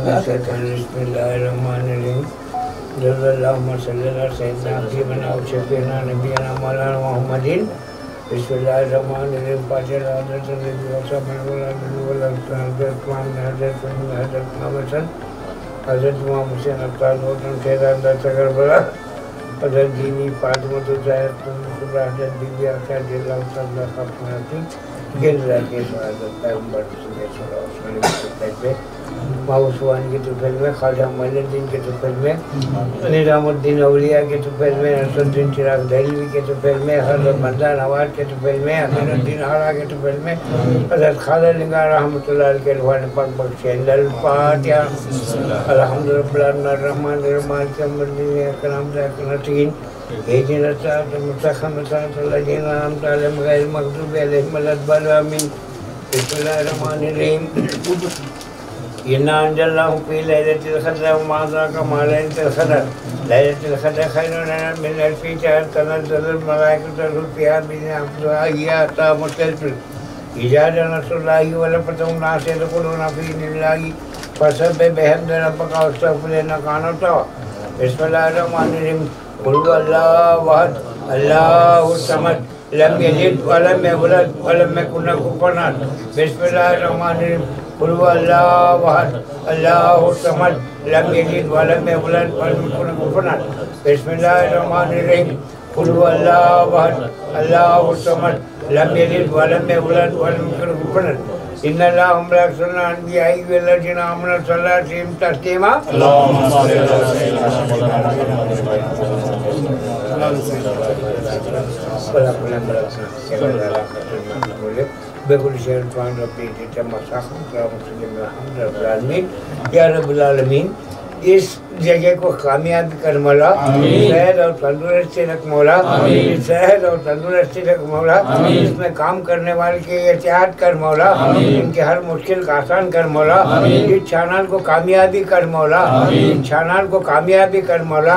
बिस्मिल्लाहिर्रहमानिर्रहीम जल्लल्लाहु सल्लल्लाहु सैयदना हबीबना व शफीना नबीना मौलाना मुहम्मदिन बिस्मिल्लाहिर्रहमानिर्रहीम फातिहा हज़रत नबी व सल्लल्लाहु अलैहि वसल्लम हज़रत हज़रत मोहम्मद हज़रत मोहम्मद हुसैन अब्तार मोहतरम शहजादा सकरबला हज़रत जीनी फातिमा तो ज़ाहिर कुबरा हज़रत बीबी आशा जिल्ला सल्ला खफनाती गिन के शहादत पैगंबर सल्लल्लाहु अलैहि वसल्लम पे माउसवान की तुफैल में ख्वाजा मोइनुद्दीन के तुफैल में निजामुद्दीन अवलिया के तुफैल में नसरुद्दीन चिराग दहलवी के तुफैल में हजरत बंदा नवाज के तुफैल में अमीरुद्दीन आरा के तुफैल में हजरत खालिद लिंगा रहमतुल्लाह के रहमान पाक बख्शे अंदर फातिहा अल्हम्दुलिल्लाह रहमान रहमान के मर्दी करम ज़ाकरतीन اهدنا الصراط المستقيم صراط الذين انعمت عليهم غير المغضوب عليهم ولا الضالين بسم الله الرحمن الرحيم إنا أنزلناه في ليلة القدر وما أدراك ما ليلة القدر ليلة القدر خير من ألف شهر تنزل الملائكة والروح فيها بإذن ربها هي أتى مستلفل إذا جاء نصر الله ولفتح الناس يدخلون في دين الله فسبح بحمد ربك واستغفر إنك كان توابا بسم الله الرحمن الرحيم قل هو الله أحد الله الصمد لم يلد ولم يولد ولم يكن له كفوا أحد بسم الله الرحمن الرحيم قل هو الله أحد الله الصمد لم يلد ولم يولد ولم يكن له كفوا أحد بسم الله الرحمن الرحيم قل هو الله أحد الله الصمد لم يلد ولم يولد ولم يكن له كفوا أحد إن الله وملائكته الأنبياء والذين آمنوا صلى عليهم تسليما اللهم صل على سيدنا ولا كل مرة بكل شيء سبحان ربي تتم سخم مسلم الحمد رب العالمين या रब العالمين इस जगह को कामयाबी कर मौला सेहत और तंदुरुस्ती रख मौला सेहत और तंदुरुस्ती रख मौला इसमें काम करने वाले के एहतियात कर मौला इनके हर मुश्किल का आसान कर मौला इस चैनल को कामयाबी कर मौला इस चैनल को कामयाबी कर मौला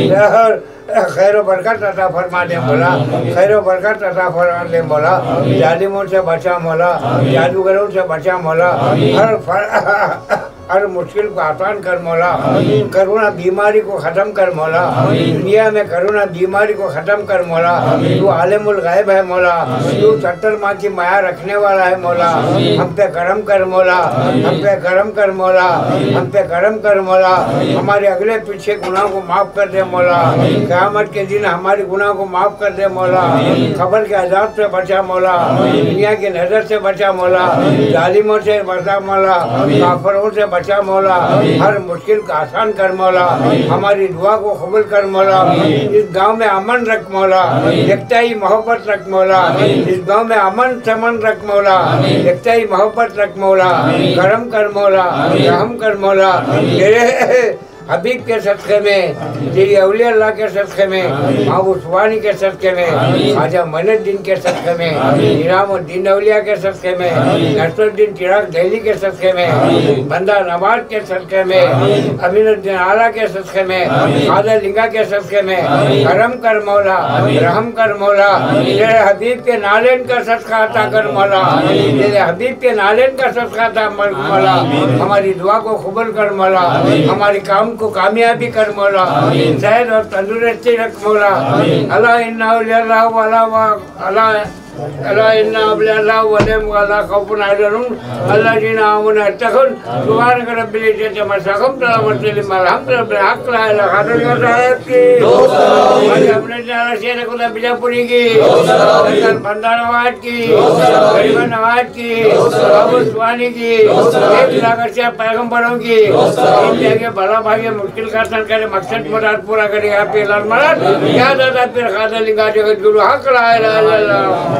हर खैर बरकत अता फरमा दे मौला खैर बरकत अता फरमा दे मौला जालिमों से बचा मौला जादूगरों से बचा मौला हर फर- हर मुश्किल को आसान कर मौला करुणा बीमारी को खत्म कर मौला दुनिया में करुणा बीमारी को खत्म कर मौला तू आलमुल गायब है मौला तू सत्तर माँ की माया रखने वाला है मौला हम पे करम कर मौला हम पे करम कर मौला हम पे करम कर मौला हमारे अगले पीछे गुनाह को माफ कर दे मौला क़यामत के दिन हमारे गुनाह को माफ कर दे मौला खबर के आजाद से बचा मौला दुनिया की नजर से बचा मौला जालिमों से बचा मौला काफरों से बचा मौला हर मुश्किल का आसान कर मौला हमारी दुआ को कबूल कर मौला इस गांव में अमन रख मौला एकता ही मोहब्बत रख मौला इस गांव में अमन समन रख मौला एकता ही मोहब्बत रख मौला करम कर मौला रहम कर मौला तेरे हबीब के सदक़े में तेरी अवलिया अल्लाह के सदक़े में माँ उस्मानी के सदक़े में ख्वाजा मनुद्दीन के सदक़े में निरामुद्दीन अवलिया के सदक़े में नसरुद्दीन चिराग दहली के सदक़े में बंदा नवाज के सदक़े में अमीनुद्दीन आला के सदक़े में ख्वाजा लिंगा के सदक़े में करम कर मौला रहम कर मौला तेरे हबीब के नालेन का सदका अता कर मौला तेरे हबीब के नालेन का सदका अता कर मौला हमारी दुआ को कबूल कर मौला हमारी काम को कामयाबी कर मौला सेहत और तंदुरुस्ती रख मौला अल्लाह इन्ना अल्लाह वाला अल्लाह अल्लाह इन्ना अल्लाह वलम वाला खौफुन अलैहिम अल्लाजीना आमनु अत्तकुन सुभानक रब्बिल इज्जति अम्मा यसिफून तलावतुल अल्हम्दुलिल्लाह हक ला इलाहा इल्लल्लाह साहब की आज हमने जाना शेर खुदा बिजापुरी की हसन बंदा नवाज की गरीबा नवाज की बाबू सुवानी की एक लाख से पैगंबरों की इन जगह भला भाग्य मुश्किल का आसान करे मकसद मुराद पूरा करे यहाँ पे लाल महाराज क्या दादा फिर खादा लिंगा जगत गुरु हक ला इलाहा इल्लल्लाह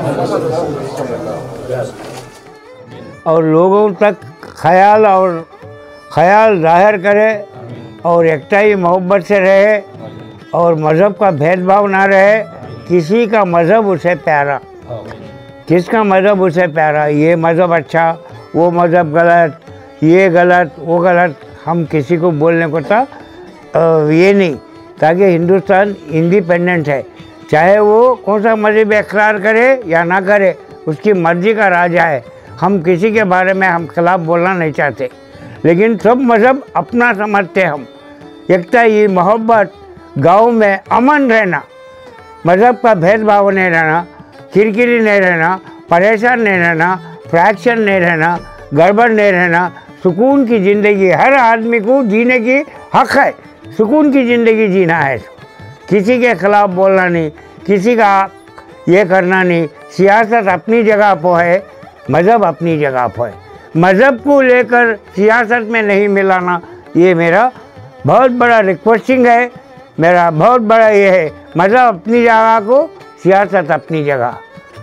और लोगों तक ख्याल और ख्याल जाहिर करे और एकताई मोहब्बत से रहे और मज़हब का भेदभाव ना रहे किसी का मज़हब उसे प्यारा किसका मज़हब उसे प्यारा ये मज़हब अच्छा वो मज़हब गलत ये गलत वो गलत हम किसी को बोलने को था अ, ये नहीं ताकि हिंदुस्तान इंडिपेंडेंट है चाहे वो कौन सा मजहब इकरार करे या ना करे उसकी मर्जी का राजा है हम किसी के बारे में हम खिलाफ बोलना नहीं चाहते लेकिन सब मज़हब अपना समझते हम एकता ये मोहब्बत गांव में अमन रहना मज़हब का भेदभाव नहीं रहना किरकिरी नहीं रहना परेशान नहीं रहना फ्रैक्शन नहीं रहना गड़बड़ नहीं रहना सुकून की ज़िंदगी हर आदमी को जीने की हक है सुकून की ज़िंदगी जीना है किसी के खिलाफ बोलना नहीं किसी का ये करना नहीं सियासत अपनी जगह पर है मज़हब अपनी जगह पर है मज़हब को लेकर सियासत में नहीं मिलाना ये मेरा बहुत बड़ा रिक्वेस्टिंग है मेरा बहुत बड़ा ये है मज़हब अपनी जगह को सियासत अपनी जगह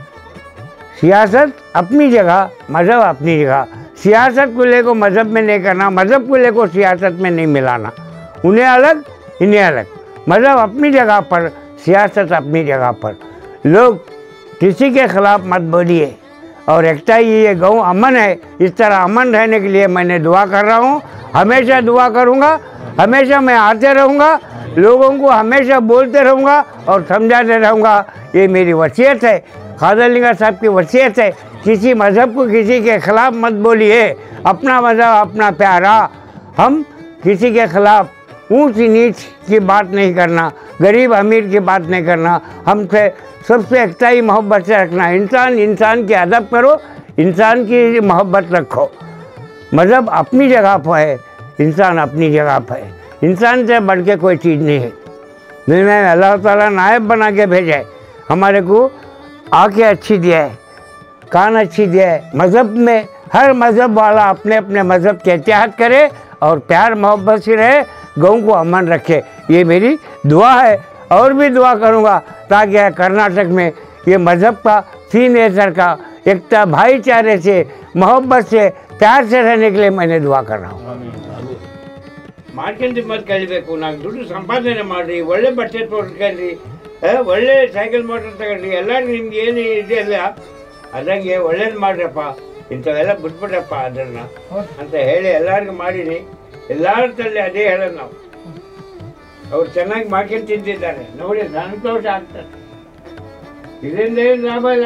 सियासत अपनी जगह मज़हब अपनी जगह सियासत को लेकर मज़हब में नहीं करना मज़हब को लेकर सियासत में नहीं मिलाना उन्हें अलग इन्हें अलग मज़हब अपनी जगह पर सियासत अपनी जगह पर लोग किसी के खिलाफ मत बोलिए और एकता ही ये गाँव अमन है इस तरह अमन रहने के लिए मैंने दुआ कर रहा हूँ हमेशा दुआ करूँगा हमेशा मैं आते रहूँगा लोगों को हमेशा बोलते रहूँगा और समझाते रहूँगा ये मेरी वसीयत है खादरलिंगा साहब की वसीयत है किसी मज़हब को किसी के खिलाफ मत बोलिए अपना मज़हब अपना प्यारा हम किसी के खिलाफ ऊंच नीच की बात नहीं करना गरीब अमीर की बात नहीं करना हमसे सबसे एकता ही मोहब्बत से रखना इंसान इंसान की अदब करो इंसान की मोहब्बत रखो मज़हब अपनी जगह पर है इंसान अपनी जगह पर है इंसान से बढ़ के कोई चीज़ नहीं है दुनिया में अल्लाह ताला नायब बना के भेजा है हमारे को आँखें अच्छी दिया है कान अच्छी दिया है मज़हब में हर मज़हब वाला अपने अपने मज़हब के एहतियात करे और प्यार मोहब्बत से रहे गाँव को अमन रखे ये मेरी दुआ है और भी दुआ करूँगा ताकि कर्नाटक में ये मज़हब का सीन नेचर का एकता भाईचारे से मोहब्बत से प्यार से रहने के लिए मैंने दुआ कर रहा हूँ ಮಾಡ್ಕೊಂಡು ಮತ್ತೆ ಕಲಿಬೇಕು ನಾನು ದುಡ್ಡು ಸಂಪಾದನೆ ಮಾಡಿರಿ ಒಳ್ಳೆ ಬಟ್ಟೆ ತೊಡ್ಕೊಳ್ರಿ ಒಳ್ಳೆ ಸೈಕಲ್ ಮೋಟರ್ ತಗೊಳ್ರಿ ಎಲ್ಲರಿಗೂ ನಿಮ್ಗೆ ಏನು ಇದೆಯಲ್ಲ ಅದಂಗೆ ಒಳ್ಳೇದು ಮಾಡ್ರಪ್ಪ ಇಂಥವೆಲ್ಲ ಬಿಟ್ಬಿಡ್ರಪ್ಪ ಅದನ್ನ ಅಂತ ಹೇಳಿ ಎಲ್ಲರಿಗೂ ಮಾಡಿರಿ ಎಲ್ಲರ ತಲ್ಲಿ ಅದೇ ಹೇಳೋದು ನಾವು ಅವ್ರು ಚೆನ್ನಾಗಿ ಮಾಡ್ಕೊಂಡು ತಿಂತಿದ್ದಾರೆ ನೋಡಿ ಸಂತೋಷ ಆಗ್ತದೆ ಇದರಿಂದ ಏನು ಲಾಭ ಇಲ್ಲ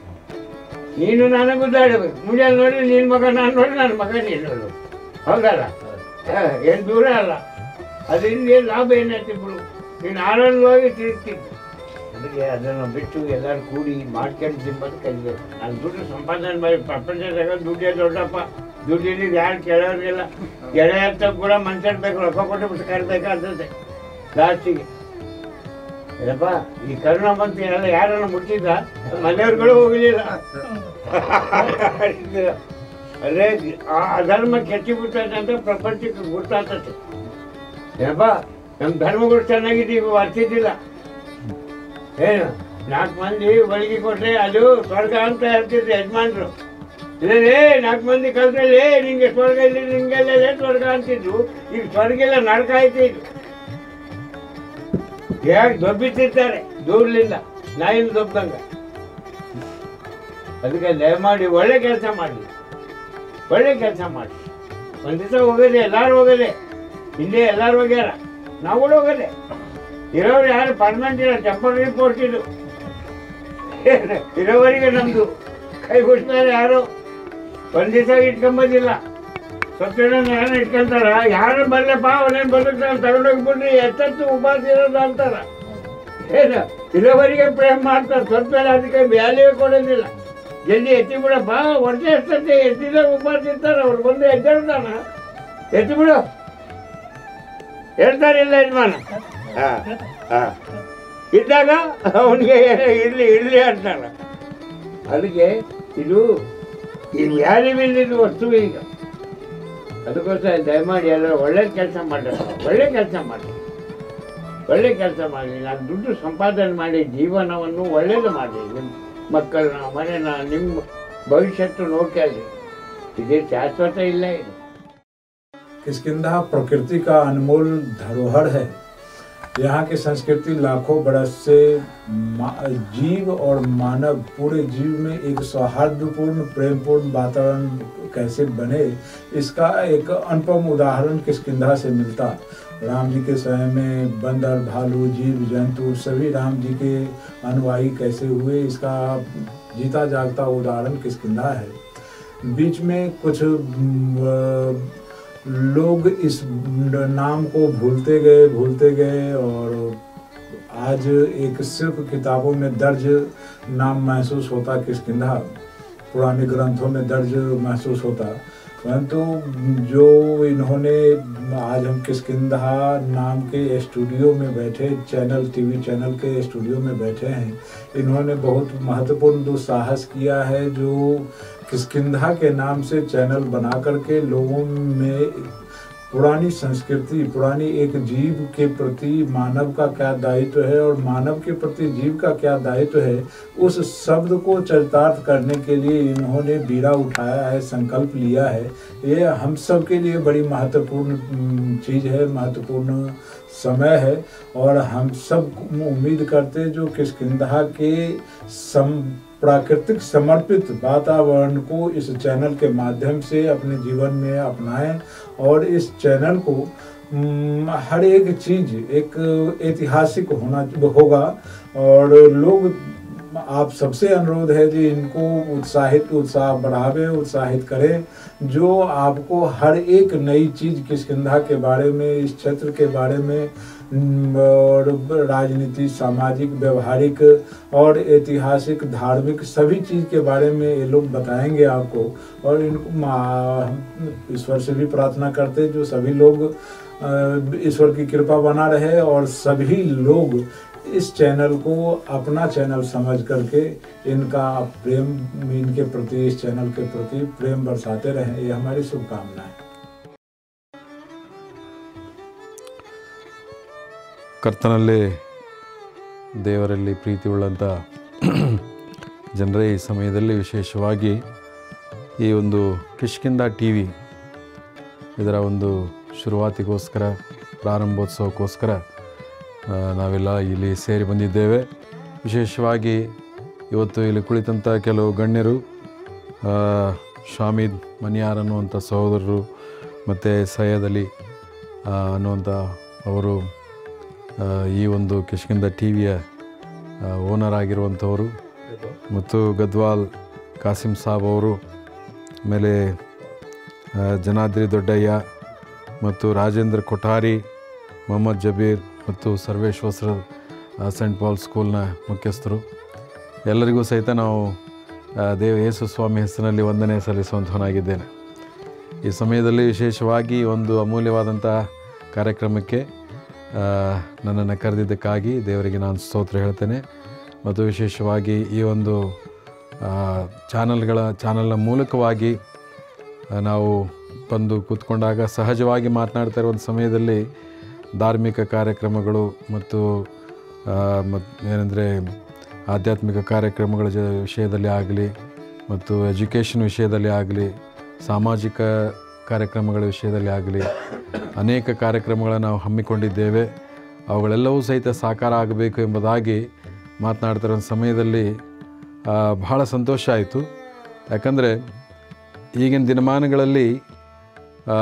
ನೀನು ನನಗೂ ದಾಡಬೇಕು ಮುಂಜಾನೆ ನೋಡಿ ನಿನ್ನ ಮಗ ನಾನು ನೋಡಿ ನನ್ನ ಮಗ ನೀನು ನೋಡು ಹೌದಲ್ಲ ಏನು ದೂರ ಅಲ್ಲ ಅದರಿಂದ ಏನು ಲಾಭ ಏನಾಯ್ತು ಬಿಡು ನೀನು ಆನಂದವಾಗಿ ತಿರುಗ್ತೀನಿ ಅದಕ್ಕೆ ಅದನ್ನು ಬಿಟ್ಟು ಎಲ್ಲರೂ ಕೂಡಿ ಮಾಡ್ಕೊಂಡು ತಿಂಬದು ಕಲಿಬೇಕು ನಾನು ದುಡ್ಡು ಸಂಪಾದನೆ ಮಾಡಿ ಪ್ರಪಂಚದಾಗ ದುಡ್ಡೇ ದೊಡ್ಡಪ್ಪ ದುಡ್ಡಿನ ಯಾರು ಕೇಳೋರಿಲ್ಲ ಗೆಳೆಯ ಅಂತ ಕೂಡ ಮನ್ಸಡ್ಬೇಕು ರೊಕ್ಕ ಕೊಟ್ಟು ಬಿಟ್ಟು ಕರ್ಬೇಕಾಗ್ತದೆ ಲಾಸ್ಟಿಗೆ ಏನಪ್ಪ ಈ ಕರೋನಾ ಬಂತು ಎಲ್ಲ ಯಾರನ್ನ ಮುಟ್ಟಿದ್ದ ಮನೆಯವ್ರುಗಳು ಹೋಗಲಿಲ್ಲ ಅದೇ ಆ ಅಧರ್ಮ ಕೆಟ್ಟಿ ಬಿಟ್ಟೈತೆ ಅಂತ ಪ್ರಪಂಚಕ್ಕೆ ಗೊತ್ತಾಗ್ತದೆ ಏನಪ್ಪ ನಮ್ಮ ಧರ್ಮಗಳು ಚೆನ್ನಾಗಿದ್ದೀವಿ ವರ್ತಿದ್ದಿಲ್ಲ ಏನು ನಾಲ್ಕು ಮಂದಿ ಒಳಗೆ ಕೊಟ್ರೆ ಅದು ಸ್ವರ್ಗ ಅಂತ ಹೇಳ್ತಿದ್ರು ಯಜಮಾನ್ರು ಇಲ್ಲೇ ನಾಲ್ಕು ಮಂದಿ ಕಲ್ತಲ್ಲಿ ನಿಂಗೆ ಸ್ವರ್ಗ ಇಲ್ಲಿ ನಿಂಗೆಲ್ಲ ಸ್ವರ್ಗ ಅಂತಿದ್ರು ಈಗ ಸ್ವರ್ಗ ಎಲ್ಲ ನರಕ ಐತೆ ಇದು ಹೇಗೆ ದೊಬ್ಬಿಟ್ಟಿರ್ತಾರೆ ದೂರ್ಲಿಂದ ನಾಯಿನ ದೊಬ್ಬಂಗ ಅದಕ್ಕೆ ದಯಮಾಡಿ ಒಳ್ಳೆ ಕೆಲಸ ಮಾಡಿ ಒಳ್ಳೆ ಕೆಲಸ ಮಾಡಿ ಒಂದು ದಿವಸ ಹೋಗದೆ ಎಲ್ಲರೂ ಹೋಗದೆ ಹಿಂದೆ ಎಲ್ಲರೂ ಹೋಗ್ಯಾರ ನಾವು ಕೂಡ ಹೋಗದೆ ಇರೋರು ಯಾರು ಪರ್ಮನೆಂಟ್ ಇಲ್ಲ ಟೆಂಪರರಿ ಪೋಸ್ಟ್ ಇದು ಇರೋವರೆಗೆ ನಮ್ಮದು ಕೈ ಬಿಡ್ತಾರೆ ಯಾರು ಒಂದು ದಿವಸ ಇಟ್ಕೊಂಬೋದಿಲ್ಲ ಸ್ವಲ್ಪ ಜನ ಯಾರು ಇಟ್ಕೊಂತಾರ ಯಾರು ಬರ್ಲಪ್ಪ ಅವನೇನು ಬದುಕ್ತಾನೆ ತಗೊಂಡೋಗ್ಬಿಡ್ರಿ ಎತ್ತತ್ತು ಉಪವಾಸ ಇರೋದು ಅಂತಾರ ಏನು ಇರೋವರೆಗೆ ಪ್ರೇಮ್ ಮಾಡ್ತಾರೆ ಸ್ವಲ್ಪ ಜನ ಅದಕ್ಕೆ ವ್ಯಾಲ್ಯೂ ಕೊಡೋದಿಲ್ಲ ಜಲ್ದಿ ಎತ್ತಿ ಬಿಡಪ್ಪ ವರ್ಷ ಎಷ್ಟಂತೆ ಎತ್ತಿದಾಗ ಉಪವಾಸ ಇರ್ತಾರೆ ಅವ್ರು ಬಂದು ಎದ್ದೇಳ್ತಾನ ಎತ್ತಿ ಬಿಡು ಹೇಳ್ತಾರೆ ಇಲ್ಲ ಯಜಮಾನ ಹಾ ಹಾ ಇದ್ದಾಗ ಅವನಿಗೆ ಇರ್ಲಿ ಇರ್ಲಿ ಅಂತಾರ ಅದಕ್ಕೆ ಇದು ಈ ವ್ಯಾಲ್ಯೂ ಇಲ್ಲದ ವಸ್ತು ಈಗ ಅದಕ್ಕೋಸ್ಕರ ದಯಮಾಡಿ ಎಲ್ಲರೂ ಒಳ್ಳೆ ಕೆಲಸ ಮಾಡ್ರಿ ಒಳ್ಳೆ ಕೆಲಸ ಮಾಡಿ ಒಳ್ಳೆ ಕೆಲಸ ಮಾಡಿ ನಾನು ದುಡ್ಡು ಸಂಪಾದನೆ ಮಾಡಿ ಜೀವನವನ್ನು ಒಳ್ಳೇದು ಮಾಡಿ ನಿಮ್ಮ ಮಕ್ಕಳನ್ನ ಮನೆನ ನಿಮ್ಮ ಭವಿಷ್ಯತ್ತು ನೋಡ್ಕೊಳ್ಳಿ ಇದೇ ಶಾಶ್ವತ ಇಲ್ಲ ಇದು किष्किंधा प्रकृति का अनमोल धरोहर है यहाँ की संस्कृति लाखों बरस से मा- जीव और मानव पूरे जीव में एक सौहार्दपूर्ण प्रेमपूर्ण वातावरण कैसे बने इसका एक अनुपम उदाहरण किष्किंधा से मिलता राम जी के समय में बंदर भालू जीव जंतु सभी राम जी के अनुयायी कैसे हुए इसका जीता जागता उदाहरण किष्किंधा है बीच में कुछ लोग इस नाम को भूलते गए भूलते गए और आज एक सिर्फ किताबों में दर्ज नाम महसूस होता किसकिंधा पुराने ग्रंथों में दर्ज महसूस होता परंतु जो इन्होंने आज हम किसकिंधा नाम के स्टूडियो में बैठे चैनल टीवी चैनल के स्टूडियो में बैठे हैं इन्होंने बहुत महत्वपूर्ण दुस्साहस किया है जो किसकिंधा के नाम से चैनल बना करके लोगों में पुरानी संस्कृति पुरानी एक जीव के प्रति मानव का क्या दायित्व है और मानव के प्रति जीव का क्या दायित्व है उस शब्द को चरितार्थ करने के लिए इन्होंने बीड़ा उठाया है संकल्प लिया है ये हम सब के लिए बड़ी महत्वपूर्ण चीज़ है महत्वपूर्ण समय है और हम सब उम्मीद करते जो किसकिंधा के सम प्राकृतिक समर्पित वातावरण को इस चैनल के माध्यम से अपने जीवन में अपनाएं और इस चैनल को हम्म, हर एक चीज एक ऐतिहासिक होना होगा और लोग आप सबसे अनुरोध है कि इनको उत्साहित उत्साह बढ़ावे उत्साहित करें जो आपको हर एक नई चीज किसकिंधा के बारे में इस क्षेत्र के बारे में हम्म, और राजनीति सामाजिक व्यवहारिक और ऐतिहासिक धार्मिक सभी चीज़ के बारे में ये लोग बताएंगे आपको और इनको मा- हम ईश्वर से भी प्रार्थना करते हैं जो सभी लोग अ, ईश्वर की कृपा बना रहे और सभी लोग इस चैनल को अपना चैनल समझ करके इनका प्रेम इनके प्रति इस चैनल के प्रति प्रेम बरसाते रहें ये हमारी शुभकामनाएं ಕರ್ತನಲ್ಲಿ ದೇವರಲ್ಲಿ ಪ್ರೀತಿ ಉಳ್ಳಂಥ ಜನರೇ ಈ ಸಮಯದಲ್ಲಿ ವಿಶೇಷವಾಗಿ ಈ ಒಂದು ಕಿಷ್ಕಿಂದ ಟಿ ವಿ ಇದರ ಒಂದು ಶುರುವಾತಿಗೋಸ್ಕರ ಪ್ರಾರಂಭೋತ್ಸವಕ್ಕೋಸ್ಕರ ಆ, ನಾವೆಲ್ಲ ಇಲ್ಲಿ ಸೇರಿ ಬಂದಿದ್ದೇವೆ ವಿಶೇಷವಾಗಿ ಇವತ್ತು ಇಲ್ಲಿ ಕುಳಿತಂಥ ಕೆಲವು ಗಣ್ಯರು ಆ, ಶಾಮಿದ್ ಮನಿಯಾರ್ ಅನ್ನುವಂಥ ಸಹೋದರರು ಮತ್ತು ಸೈಯದ್ ಅಲಿ ಆ, ಅನ್ನುವಂಥ ಅವರು ಆ, ಈ ಒಂದು ಕಿಷ್ಕಿಂದ ಟಿ ವಿಯ ಓನರ್ ಆಗಿರುವಂಥವರು ಮತ್ತು ಗದ್ವಾಲ್ ಕಾಸಿಂ ಸಾಬ್ ಅವರು ಆಮೇಲೆ ಆ, ಜನಾದ್ರಿ ದೊಡ್ಡಯ್ಯ ಮತ್ತು ರಾಜೇಂದ್ರ ಕೊಠಾರಿ ಮೊಹಮ್ಮದ್ ಜಬೀರ್ ಮತ್ತು ಸರ್ವೇಶ್ವರ ಸೆಂಟ್ ಪಾಲ್ ಸ್ಕೂಲ್ನ ಮುಖ್ಯಸ್ಥರು ಎಲ್ಲರಿಗೂ ಸಹಿತ ನಾವು ಆ, ದೇವ ಯೇಸು ಸ್ವಾಮಿ ಹೆಸರಿನಲ್ಲಿ ವಂದನೆ ಸಲ್ಲಿಸುವಂಥವನಾಗಿದ್ದೇನೆ ಈ ಸಮಯದಲ್ಲಿ ವಿಶೇಷವಾಗಿ ಒಂದು ಅಮೂಲ್ಯವಾದಂಥ ಕಾರ್ಯಕ್ರಮಕ್ಕೆ ಆ, ನನ್ನನ್ನು ಕರೆದಿದ್ದಕ್ಕಾಗಿ ದೇವರಿಗೆ ನಾನು ಸ್ತೋತ್ರ ಹೇಳ್ತೇನೆ ಮತ್ತು ವಿಶೇಷವಾಗಿ ಈ ಒಂದು ಆ, ಚಾನಲ್ಗಳ ಚಾನಲ್ನ ಮೂಲಕವಾಗಿ ಆ, ನಾವು ಬಂದು ಕೂತ್ಕೊಂಡಾಗ ಸಹಜವಾಗಿ ಮಾತನಾಡ್ತಾ ಇರುವಂಥ ಸಮಯದಲ್ಲಿ ಧಾರ್ಮಿಕ ಕಾರ್ಯಕ್ರಮಗಳು ಮತ್ತು ಮತ್ತು ಏನಂದರೆ ಆಧ್ಯಾತ್ಮಿಕ ಕಾರ್ಯಕ್ರಮಗಳ ಜ ವಿಷಯದಲ್ಲಿ ಆಗಲಿ ಮತ್ತು ಎಜುಕೇಷನ್ ವಿಷಯದಲ್ಲಿ ಆಗಲಿ ಸಾಮಾಜಿಕ ಕಾರ್ಯಕ್ರಮಗಳ ವಿಷಯದಲ್ಲಿ ಆಗಲಿ ಅನೇಕ ಕಾರ್ಯಕ್ರಮಗಳನ್ನು ನಾವು ಹಮ್ಮಿಕೊಂಡಿದ್ದೇವೆ ಅವುಗಳೆಲ್ಲವೂ ಸಹಿತ ಸಾಕಾರ ಆಗಬೇಕು ಎಂಬುದಾಗಿ ಮಾತನಾಡ್ತಿರೋ ಸಮಯದಲ್ಲಿ ಆ, ಬಹಳ ಸಂತೋಷ ಆಯಿತು ಯಾಕಂದರೆ ಈಗಿನ ದಿನಮಾನಗಳಲ್ಲಿ ಆ,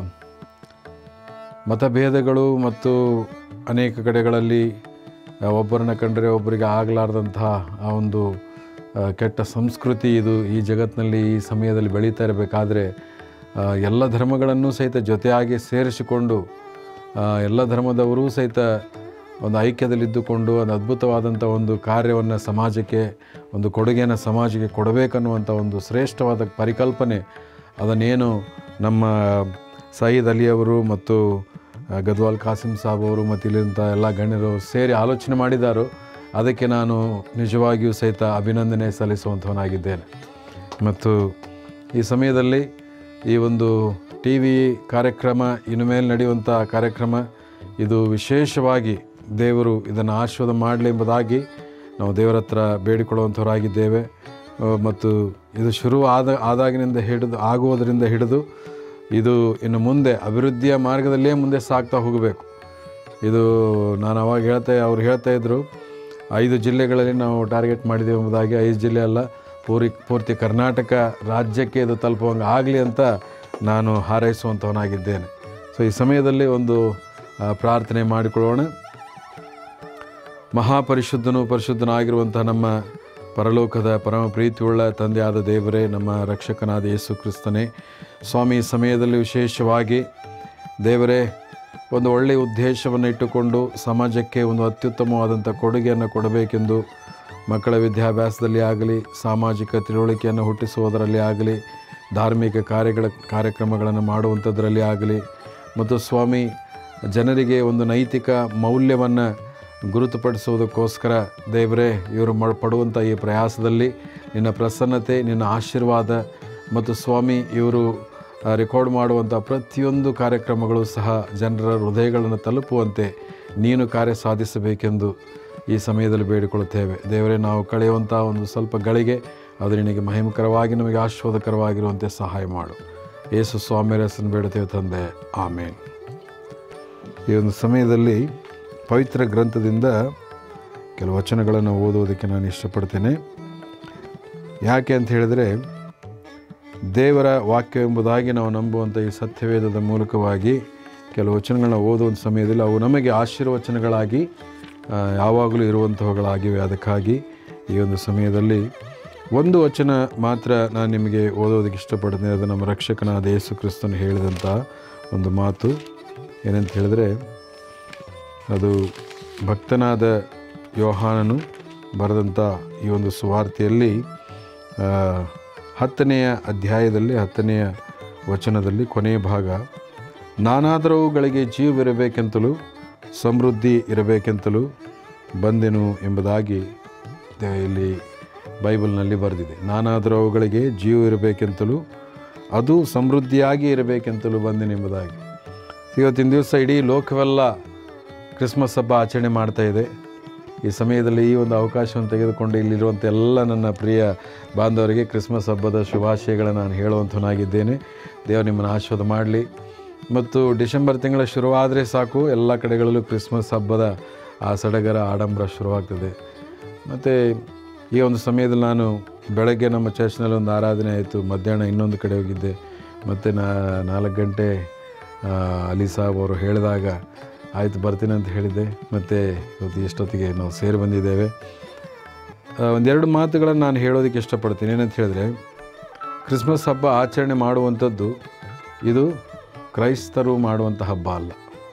ಮತಭೇದಗಳು ಮತ್ತು ಅನೇಕ ಕಡೆಗಳಲ್ಲಿ ಆ, ಒಬ್ಬರನ್ನ ಕಂಡರೆ ಒಬ್ಬರಿಗೆ ಆಗಲಾರ್ದಂತಹ ಆ ಒಂದು ಆ, ಕೆಟ್ಟ ಸಂಸ್ಕೃತಿ ಇದು ಈ ಜಗತ್ತಿನಲ್ಲಿ ಈ ಸಮಯದಲ್ಲಿ ಬೆಳೀತಾ ಇರಬೇಕಾದ್ರೆ ಆ, ಎಲ್ಲ ಧರ್ಮಗಳನ್ನು ಸಹಿತ ಜೊತೆಯಾಗಿ ಸೇರಿಸಿಕೊಂಡು ಆ, ಎಲ್ಲ ಧರ್ಮದವರೂ ಸಹಿತ ಒಂದು ಐಕ್ಯದಲ್ಲಿದ್ದುಕೊಂಡು ಒಂದು ಅದ್ಭುತವಾದಂಥ ಒಂದು ಕಾರ್ಯವನ್ನು ಸಮಾಜಕ್ಕೆ ಒಂದು ಕೊಡುಗೆಯನ್ನು ಸಮಾಜಕ್ಕೆ ಕೊಡಬೇಕನ್ನುವಂಥ ಒಂದು ಶ್ರೇಷ್ಠವಾದ ಪರಿಕಲ್ಪನೆ ಅದನ್ನೇನು ನಮ್ಮ ಸಯೀದ್ ಅಲಿಯವರು ಮತ್ತು ಆ, ಗದ್ವಾಲ್ ಕಾಸಿಂ ಸಾಬ್ ಅವರು ಮತ್ತು ಇಲ್ಲಿಂಥ ಎಲ್ಲ ಗಣ್ಯರು ಸೇರಿ ಆಲೋಚನೆ ಮಾಡಿದ್ದಾರೋ ಅದಕ್ಕೆ ನಾನು ನಿಜವಾಗಿಯೂ ಸಹಿತ ಅಭಿನಂದನೆ ಸಲ್ಲಿಸುವಂಥವನಾಗಿದ್ದೇನೆ ಮತ್ತು ಈ ಸಮಯದಲ್ಲಿ ಈ ಒಂದು ಟಿ ವಿ ಕಾರ್ಯಕ್ರಮ ಇನ್ನು ಮೇಲೆ ನಡೆಯುವಂಥ ಕಾರ್ಯಕ್ರಮ ಇದು ವಿಶೇಷವಾಗಿ ದೇವರು ಇದನ್ನು ಆಶೀರ್ವಾದ ಮಾಡಲಿ ಎಂಬುದಾಗಿ ನಾವು ದೇವರ ಹತ್ರ ಬೇಡಿಕೊಳ್ಳುವಂಥವರಾಗಿದ್ದೇವೆ ಆ, ಮತ್ತು ಇದು ಶುರು ಆದ ಆದಾಗಿನಿಂದ ಹಿಡಿದು ಆಗುವುದರಿಂದ ಹಿಡಿದು ಇದು ಇನ್ನು ಮುಂದೆ ಅಭಿವೃದ್ಧಿಯ ಮಾರ್ಗದಲ್ಲೇ ಮುಂದೆ ಸಾಗ್ತಾ ಹೋಗಬೇಕು ಇದು ನಾನು ಅವಾಗ ಹೇಳ್ತಾ ಅವ್ರು ಹೇಳ್ತಾ ಇದ್ದರು ಐದು ಜಿಲ್ಲೆಗಳಲ್ಲಿ ನಾವು ಟಾರ್ಗೆಟ್ ಮಾಡಿದ್ದೇವೆ ಎಂಬುದಾಗಿ ಐದು ಜಿಲ್ಲೆ ಅಲ್ಲ ಪೂರಿ ಪೂರ್ತಿ ಕರ್ನಾಟಕ ರಾಜ್ಯಕ್ಕೆ ಇದು ತಲುಪುವಂಗೆ ಆಗಲಿ ಅಂತ ನಾನು ಹಾರೈಸುವಂಥವನಾಗಿದ್ದೇನೆ ಸೊ ಈ ಸಮಯದಲ್ಲಿ ಒಂದು ಆ, ಪ್ರಾರ್ಥನೆ ಮಾಡಿಕೊಳ್ಳೋಣ ಮಹಾಪರಿಶುದ್ಧನು ಪರಿಶುದ್ಧನಾಗಿರುವಂಥ ನಮ್ಮ ಪರಲೋಕದ ಪರಮ ಪ್ರೀತಿಯುಳ್ಳ ತಂದೆಯಾದ ದೇವರೇ ನಮ್ಮ ರಕ್ಷಕನಾದ ಯೇಸು ಕ್ರಿಸ್ತನೇ ಸ್ವಾಮಿ ಈ ಸಮಯದಲ್ಲಿ ವಿಶೇಷವಾಗಿ ದೇವರೇ ಒಂದು ಒಳ್ಳೆಯ ಉದ್ದೇಶವನ್ನು ಇಟ್ಟುಕೊಂಡು ಸಮಾಜಕ್ಕೆ ಒಂದು ಅತ್ಯುತ್ತಮವಾದಂಥ ಕೊಡುಗೆಯನ್ನು ಕೊಡಬೇಕೆಂದು ಮಕ್ಕಳ ವಿದ್ಯಾಭ್ಯಾಸದಲ್ಲಿ ಆಗಲಿ ಸಾಮಾಜಿಕ ತಿಳುವಳಿಕೆಯನ್ನು ಹುಟ್ಟಿಸುವುದರಲ್ಲಿ ಆಗಲಿ ಧಾರ್ಮಿಕ ಕಾರ್ಯಗಳ ಕಾರ್ಯಕ್ರಮಗಳನ್ನು ಮಾಡುವಂಥದ್ರಲ್ಲಿ ಆಗಲಿ ಮತ್ತು ಸ್ವಾಮಿ ಜನರಿಗೆ ಒಂದು ನೈತಿಕ ಮೌಲ್ಯವನ್ನು ಗುರುತುಪಡಿಸುವುದಕ್ಕೋಸ್ಕರ ದೇವರೇ ಇವರು ಮ ಪಡುವಂಥ ಈ ಪ್ರಯಾಸದಲ್ಲಿ ನಿನ್ನ ಪ್ರಸನ್ನತೆ ನಿನ್ನ ಆಶೀರ್ವಾದ ಮತ್ತು ಸ್ವಾಮಿ ಇವರು ಆ, ರೆಕಾರ್ಡ್ ಮಾಡುವಂಥ ಪ್ರತಿಯೊಂದು ಕಾರ್ಯಕ್ರಮಗಳು ಸಹ ಜನರ ಹೃದಯಗಳನ್ನು ತಲುಪುವಂತೆ ನೀನು ಕಾರ್ಯ ಸಾಧಿಸಬೇಕೆಂದು ಈ ಸಮಯದಲ್ಲಿ ಬೇಡಿಕೊಳ್ಳುತ್ತೇವೆ ದೇವರೇ ನಾವು ಕಳೆಯುವಂಥ ಒಂದು ಸ್ವಲ್ಪ ಗಳಿಗೆ ಅದು ನಿನಗೆ ಮಹಿಮಕರವಾಗಿ ನಮಗೆ ಆಶೀರ್ವಾದಕರವಾಗಿರುವಂತೆ ಸಹಾಯ ಮಾಡು ಯೇಸು ಸ್ವಾಮಿಯರ ಹೆಸರನ್ನು ಬೇಡುತ್ತೇವೆ ತಂದೆ ಆಮೇನ್ ಈ ಒಂದು ಸಮಯದಲ್ಲಿ ಪವಿತ್ರ ಗ್ರಂಥದಿಂದ ಕೆಲವು ವಚನಗಳನ್ನು ಓದುವುದಕ್ಕೆ ನಾನು ಇಷ್ಟಪಡ್ತೇನೆ ಯಾಕೆ ಅಂತ ಹೇಳಿದರೆ ದೇವರ ವಾಕ್ಯ ಎಂಬುದಾಗಿ ನಾವು ನಂಬುವಂಥ ಈ ಸತ್ಯವೇದದ ಮೂಲಕವಾಗಿ ಕೆಲವು ವಚನಗಳನ್ನ ಓದುವಂಥ ಸಮಯದಲ್ಲಿ ಅವು ನಮಗೆ ಆಶೀರ್ವಚನಗಳಾಗಿ ಆ, ಯಾವಾಗಲೂ ಇರುವಂಥವುಗಳಾಗಿವೆ ಅದಕ್ಕಾಗಿ ಈ ಒಂದು ಸಮಯದಲ್ಲಿ ಒಂದು ವಚನ ಮಾತ್ರ ನಾನು ನಿಮಗೆ ಓದೋದಕ್ಕೆ ಇಷ್ಟಪಡ್ತೇನೆ ಅದು ನಮ್ಮ ರಕ್ಷಕನಾದ ಯೇಸು ಕ್ರಿಸ್ತನು ಹೇಳಿದಂಥ ಒಂದು ಮಾತು ಏನಂತ ಹೇಳಿದ್ರೆ ಅದು ಭಕ್ತನಾದ ಯೋಹಾನನು ಬರೆದಂಥ ಈ ಒಂದು ಸುವಾರ್ತೆಯಲ್ಲಿ ಆ, ಹತ್ತನೆಯ ಅಧ್ಯಾಯದಲ್ಲಿ ಹತ್ತನೆಯ ವಚನದಲ್ಲಿ ಕೊನೆಯ ಭಾಗ ನಾನಾದರವುಗಳಿಗೆ ಜೀವವಿರಬೇಕೆಂತಲೂ ಸಮೃದ್ಧಿ ಇರಬೇಕೆಂತಲೂ ಬಂದೆನು ಎಂಬುದಾಗಿ ದೇ- ಇಲ್ಲಿ ಬೈಬಲ್ನಲ್ಲಿ ಬರೆದಿದೆ ನಾನಾದರವುಗಳಿಗೆ ಜೀವ ಇರಬೇಕೆಂತಲೂ ಅದು ಸಮೃದ್ಧಿಯಾಗಿ ಇರಬೇಕೆಂತಲೂ ಬಂದೆನೆಂಬುದಾಗಿ ಇವತ್ತಿನ ದಿವಸ ಇಡೀ ಲೋಕವೆಲ್ಲ ಕ್ರಿಸ್ಮಸ್ ಹಬ್ಬ ಆಚರಣೆ ಮಾಡ್ತಾ ಇದೆ ಈ ಸಮಯದಲ್ಲಿ ಈ ಒಂದು ಅವಕಾಶವನ್ನು ತೆಗೆದುಕೊಂಡು ಇಲ್ಲಿರುವಂಥ ಎಲ್ಲ ನನ್ನ ಪ್ರಿಯ ಬಾಂಧವರಿಗೆ ಕ್ರಿಸ್ಮಸ್ ಹಬ್ಬದ ಶುಭಾಶಯಗಳನ್ನು ನಾನು ಹೇಳುವಂಥವನಾಗಿದ್ದೇನೆ ದೇವರು ನಿಮ್ಮನ್ನು ಆಶೀರ್ವಾದ ಮಾಡಲಿ ಮತ್ತು ಡಿಸೆಂಬರ್ ತಿಂಗಳ ಶುರುವಾದರೆ ಸಾಕು ಎಲ್ಲ ಕಡೆಗಳಲ್ಲೂ ಕ್ರಿಸ್ಮಸ್ ಹಬ್ಬದ ಆ ಸಡಗರ ಆಡಂಬರ ಶುರುವಾಗ್ತದೆ ಮತ್ತು ಈ ಒಂದು ಸಮಯದಲ್ಲಿ ನಾನು ಬೆಳಗ್ಗೆ ನಮ್ಮ ಚರ್ಚ್ನಲ್ಲಿ ಒಂದು ಆರಾಧನೆ ಆಯಿತು ಮಧ್ಯಾಹ್ನ ಇನ್ನೊಂದು ಕಡೆ ಹೋಗಿದ್ದೆ ಮತ್ತು ನಾ ನಾಲ್ಕು ಗಂಟೆ ಆ, ಅಲಿ ಸಾಬ್ ಅವರು ಹೇಳಿದಾಗ ಆಯಿತು ಬರ್ತೀನಿ ಅಂತ ಹೇಳಿದ್ದೆ ಮತ್ತು ಇವತ್ತು ಎಷ್ಟೊತ್ತಿಗೆ ನಾವು ಸೇರಿ ಬಂದಿದ್ದೇವೆ ಆ, ಒಂದೆರಡು ಮಾತುಗಳನ್ನು ನಾನು ಹೇಳೋದಕ್ಕೆ ಇಷ್ಟಪಡ್ತೀನಿ ಏನಂತ ಹೇಳಿದ್ರೆ ಕ್ರಿಸ್ಮಸ್ ಹಬ್ಬ ಆಚರಣೆ ಮಾಡುವಂಥದ್ದು ಇದು ಕ್ರೈಸ್ತರು ಮಾಡುವಂಥ ಹಬ್ಬ ಅಲ್ಲ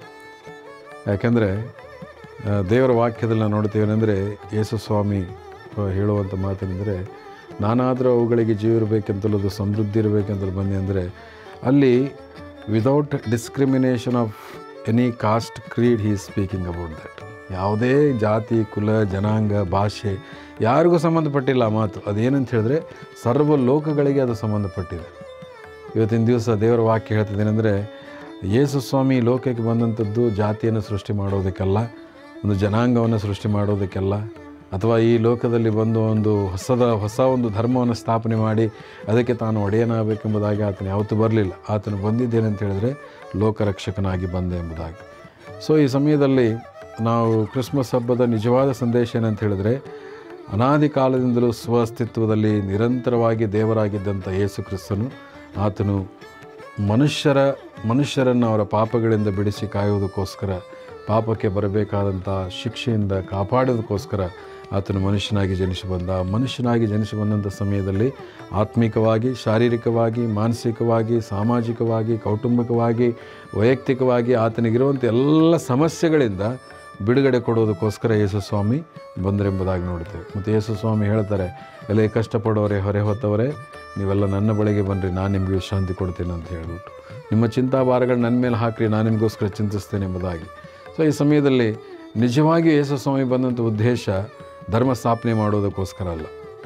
ಯಾಕೆಂದರೆ ಆ, ದೇವರ ವಾಕ್ಯದಲ್ಲಿ ನಾವು ನೋಡ್ತೀವಿ ಅಂದರೆ ಯೇಸು ಸ್ವಾಮಿ ಆ, ಹೇಳುವಂಥ ಮಾತೇನೆಂದರೆ ನಾನಾದರೂ ಅವುಗಳಿಗೆ ಜೀವ ಇರಬೇಕೆಂತಲೂ ಅದು ಸಮೃದ್ಧಿ ಇರಬೇಕೆಂತಲೂ ಬಂದೆ ಅಂದರೆ ಅಲ್ಲಿ without discrimination of any caste creed he speaking about that ಯಾವುದೇ ಜಾತಿ ಕುಲ ಜನಾಂಗ ಭಾಷೆ ಯಾರಿಗೂ ಸಂಬಂಧಪಟ್ಟಿಲ್ಲ ಆ ಮಾತು ಅದೇನಂತ ಹೇಳಿದ್ರೆ ಸರ್ವ ಲೋಕಗಳಿಗೆ ಅದು ಸಂಬಂಧಪಟ್ಟಿದೆ ಇವತ್ತಿನ ದಿವಸ ದೇವರ ವಾಕ್ಯ ಹೇಳ್ತದೇನೆಂದರೆ ಯೇಸು ಸ್ವಾಮಿ ಈ ಲೋಕಕ್ಕೆ ಬಂದಂಥದ್ದು ಜಾತಿಯನ್ನು ಸೃಷ್ಟಿ ಮಾಡೋದಕ್ಕಲ್ಲ ಒಂದು ಜನಾಂಗವನ್ನು ಸೃಷ್ಟಿ ಮಾಡೋದಕ್ಕೆಲ್ಲ ಅಥವಾ ಈ ಲೋಕದಲ್ಲಿ ಬಂದು ಒಂದು ಹೊಸದ ಹೊಸ ಒಂದು ಧರ್ಮವನ್ನು ಸ್ಥಾಪನೆ ಮಾಡಿ ಅದಕ್ಕೆ ತಾನು ಒಡೆಯನಾಗಬೇಕೆಂಬುದಾಗಿ ಆತನು ಯಾವತ್ತೂ ಬರಲಿಲ್ಲ ಆತನು ಬಂದಿದ್ದೇನೆಂತ ಹೇಳಿದ್ರೆ ಲೋಕರಕ್ಷಕನಾಗಿ ಬಂದ ಎಂಬುದಾಗಿ ಸೊ ಈ ಸಮಯದಲ್ಲಿ ನಾವು ಕ್ರಿಸ್ಮಸ್ ಹಬ್ಬದ ನಿಜವಾದ ಸಂದೇಶ ಏನಂತ ಹೇಳಿದ್ರೆ ಅನಾದಿ ಕಾಲದಿಂದಲೂ ಸ್ವಅಸ್ತಿತ್ವದಲ್ಲಿ ನಿರಂತರವಾಗಿ ದೇವರಾಗಿದ್ದಂಥ ಯೇಸು ಕ್ರಿಸ್ತನು ಆತನು ಮನುಷ್ಯರ ಮನುಷ್ಯರನ್ನು ಅವರ ಪಾಪಗಳಿಂದ ಬಿಡಿಸಿ ಕಾಯುವುದಕ್ಕೋಸ್ಕರ ಪಾಪಕ್ಕೆ ಬರಬೇಕಾದಂಥ ಶಿಕ್ಷೆಯಿಂದ ಕಾಪಾಡೋದಕ್ಕೋಸ್ಕರ ಆತನು ಮನುಷ್ಯನಾಗಿ ಜನಿಸಿ ಬಂದ ಮನುಷ್ಯನಾಗಿ ಜನಿಸಿ ಬಂದಂಥ ಸಮಯದಲ್ಲಿ ಆತ್ಮಿಕವಾಗಿ ಶಾರೀರಿಕವಾಗಿ ಮಾನಸಿಕವಾಗಿ ಸಾಮಾಜಿಕವಾಗಿ ಕೌಟುಂಬಿಕವಾಗಿ ವೈಯಕ್ತಿಕವಾಗಿ ಆತನಿಗಿರುವಂಥ ಎಲ್ಲ ಸಮಸ್ಯೆಗಳಿಂದ ಬಿಡುಗಡೆ ಕೊಡೋದಕ್ಕೋಸ್ಕರ ಯೇಸು ಸ್ವಾಮಿ ಬಂದರೆಂಬುದಾಗಿ ನೋಡ್ತೇವೆ ಮತ್ತು ಯೇಸು ಸ್ವಾಮಿ ಹೇಳ್ತಾರೆ ಎಲ್ಲ ಕಷ್ಟಪಡೋರೆ ಹೊರೆ ಹೊತ್ತವರೇ ನೀವೆಲ್ಲ ನನ್ನ ಬಳಿಗೆ ಬನ್ನಿರಿ ನಾನು ನಿಮಗೆ ವಿಶ್ರಾಂತಿ ಕೊಡ್ತೇನೆ ಅಂತ ಹೇಳ್ಬಿಟ್ಟು ನಿಮ್ಮ ಚಿಂತಾಭಾರಗಳು ನನ್ನ ಮೇಲೆ ಹಾಕಿರಿ ನಾನು ನಿಮಗೋಸ್ಕರ ಚಿಂತಿಸ್ತೇನೆ ಎಂಬುದಾಗಿ ಸೊ ಈ ಸಮಯದಲ್ಲಿ ನಿಜವಾಗಿ ಯೇಸು ಸ್ವಾಮಿ ಬಂದಂಥ ಉದ್ದೇಶ ಧರ್ಮ ಸ್ಥಾಪನೆ ಮಾಡೋದಕ್ಕೋಸ್ಕರ ಅಲ್ಲ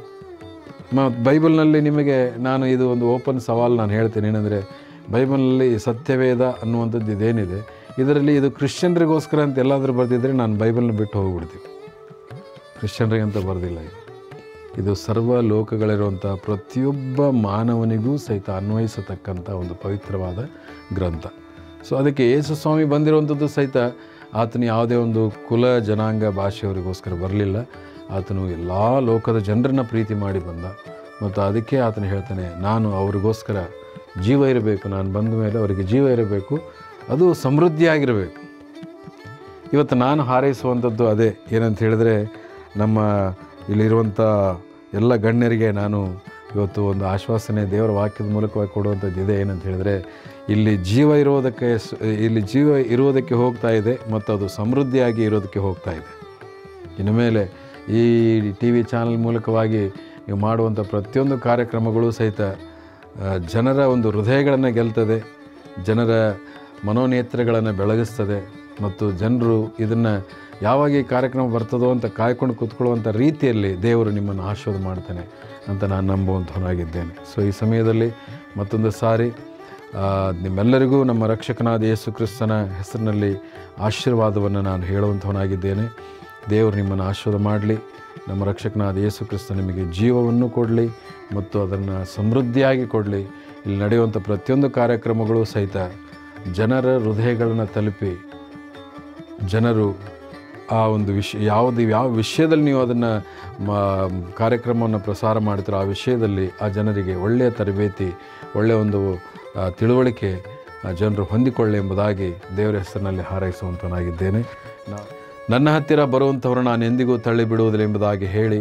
ಮತ್ತು ಬೈಬಲ್ನಲ್ಲಿ ನಿಮಗೆ ನಾನು ಇದು ಒಂದು ಓಪನ್ ಸವಾಲು ನಾನು ಹೇಳ್ತೇನೆ ಏನಂದರೆ ಬೈಬಲ್ನಲ್ಲಿ ಸತ್ಯವೇದ ಅನ್ನುವಂಥದ್ದು ಇದೇನಿದೆ ಇದರಲ್ಲಿ ಇದು ಕ್ರಿಶ್ಚಿಯನ್ರಿಗೋಸ್ಕರ ಅಂತ ಎಲ್ಲಾದರೂ ಬರೆದಿದ್ದರೆ ನಾನು ಬೈಬಲ್ನ ಬಿಟ್ಟು ಹೋಗ್ಬಿಡ್ತೀನಿ ಕ್ರಿಶ್ಚಿಯನ್ರಿಗೆ ಅಂತ ಬರೆದಿಲ್ಲ ಇದು ಇದು ಸರ್ವ ಲೋಕಗಳಿರುವಂಥ ಪ್ರತಿಯೊಬ್ಬ ಮಾನವನಿಗೂ ಸಹಿತ ಅನ್ವಯಿಸತಕ್ಕಂಥ ಒಂದು ಪವಿತ್ರವಾದ ಗ್ರಂಥ ಸೊ ಅದಕ್ಕೆ ಯೇಸು ಸ್ವಾಮಿ ಬಂದಿರುವಂಥದ್ದು ಸಹಿತ ಆತನು ಯಾವುದೇ ಒಂದು ಕುಲ ಜನಾಂಗ ಭಾಷೆಯವರಿಗೋಸ್ಕರ ಬರಲಿಲ್ಲ ಆತನು ಎಲ್ಲ ಲೋಕದ ಜನರನ್ನ ಪ್ರೀತಿ ಮಾಡಿ ಬಂದ ಮತ್ತು ಅದಕ್ಕೆ ಆತನು ಹೇಳ್ತಾನೆ ನಾನು ಅವರಿಗೋಸ್ಕರ ಜೀವ ಇರಬೇಕು ನಾನು ಬಂದ ಮೇಲೆ ಅವರಿಗೆ ಜೀವ ಇರಬೇಕು ಅದು ಸಮೃದ್ಧಿಯಾಗಿರಬೇಕು ಇವತ್ತು ನಾನು ಹಾರೈಸುವಂಥದ್ದು ಅದೇ ಏನಂತ ಹೇಳಿದ್ರೆ ನಮ್ಮ ಇಲ್ಲಿರುವಂಥ ಎಲ್ಲ ಗಣ್ಯರಿಗೆ ನಾನು ಇವತ್ತು ಒಂದು ಆಶ್ವಾಸನೆ ದೇವರ ವಾಕ್ಯದ ಮೂಲಕವಾಗಿ ಕೊಡುವಂಥದ್ದು ಇದೆ ಏನಂತ ಹೇಳಿದರೆ ಇಲ್ಲಿ ಜೀವ ಇರೋದಕ್ಕೆ ಸ್- ಇಲ್ಲಿ ಜೀವ ಇರುವುದಕ್ಕೆ ಹೋಗ್ತಾ ಇದೆ ಮತ್ತು ಅದು ಸಮೃದ್ಧಿಯಾಗಿ ಇರೋದಕ್ಕೆ ಹೋಗ್ತಾ ಇದೆ ಇನ್ನು ಮೇಲೆ ಈ ಟಿ ವಿ ಚಾನಲ್ ಮೂಲಕವಾಗಿ ನೀವು ಮಾಡುವಂಥ ಪ್ರತಿಯೊಂದು ಕಾರ್ಯಕ್ರಮಗಳು ಸಹಿತ ಆ, ಜನರ ಒಂದು ಹೃದಯಗಳನ್ನು ಗೆಲ್ತದೆ ಜನರ ಮನೋನೇತ್ರಗಳನ್ನು ಬೆಳಗಿಸ್ತದೆ ಮತ್ತು ಜನರು ಇದನ್ನು ಯಾವಾಗ ಈ ಕಾರ್ಯಕ್ರಮ ಬರ್ತದೋ ಅಂತ ಕಾಯ್ಕೊಂಡು ಕೂತ್ಕೊಳ್ಳುವಂಥ ರೀತಿಯಲ್ಲಿ ದೇವರು ನಿಮ್ಮನ್ನು ಆಶೀರ್ವಾದ ಮಾಡ್ತಾನೆ ಅಂತ ನಾನು ನಂಬುವಂಥವನಾಗಿದ್ದೇನೆ ಸೊ ಈ ಸಮಯದಲ್ಲಿ ಮತ್ತೊಂದು ಸಾರಿ ಆ, ನಿಮ್ಮೆಲ್ಲರಿಗೂ ನಮ್ಮ ರಕ್ಷಕನಾದ ಯೇಸು ಕ್ರಿಸ್ತನ ಹೆಸರಿನಲ್ಲಿ ಆಶೀರ್ವಾದವನ್ನು ನಾನು ಹೇಳುವಂಥವನಾಗಿದ್ದೇನೆ ದೇವರು ನಿಮ್ಮನ್ನು ಆಶೀರ್ವಾದ ಮಾಡಲಿ ನಮ್ಮ ರಕ್ಷಕನಾದ ಯೇಸು ಕ್ರಿಸ್ತ ನಿಮಗೆ ಜೀವವನ್ನು ಕೊಡಲಿ ಮತ್ತು ಅದನ್ನು ಸಮೃದ್ಧಿಯಾಗಿ ಕೊಡಲಿ ಇಲ್ಲಿ ನಡೆಯುವಂಥ ಪ್ರತಿಯೊಂದು ಕಾರ್ಯಕ್ರಮಗಳು ಸಹಿತ ಜನರ ಹೃದಯಗಳನ್ನು ತಲುಪಿ ಜನರು ಆ ಒಂದು ವಿಷಯ ಯಾವುದು ಯಾವ ವಿಷಯದಲ್ಲಿ ನೀವು ಅದನ್ನು ಕಾರ್ಯಕ್ರಮವನ್ನು ಪ್ರಸಾರ ಮಾಡ್ತೀರೋ ಆ ವಿಷಯದಲ್ಲಿ ಆ ಜನರಿಗೆ ಒಳ್ಳೆಯ ತರಬೇತಿ ಒಳ್ಳೆಯ ಒಂದು ಆ, ತಿಳುವಳಿಕೆ ಆ ಜನರು ಹೊಂದಿಕೊಳ್ಳಿ ಎಂಬುದಾಗಿ ದೇವರ ಹೆಸರಿನಲ್ಲಿ ಹಾರೈಸುವಂತನಾಗಿದ್ದೇನೆ ನಾ- ನನ್ನ ಹತ್ತಿರ ಬರುವಂಥವರು ನಾನು ಎಂದಿಗೂ ತಳ್ಳಿ ಬಿಡುವುದಿಲ್ಲ ಎಂಬುದಾಗಿ ಹೇಳಿ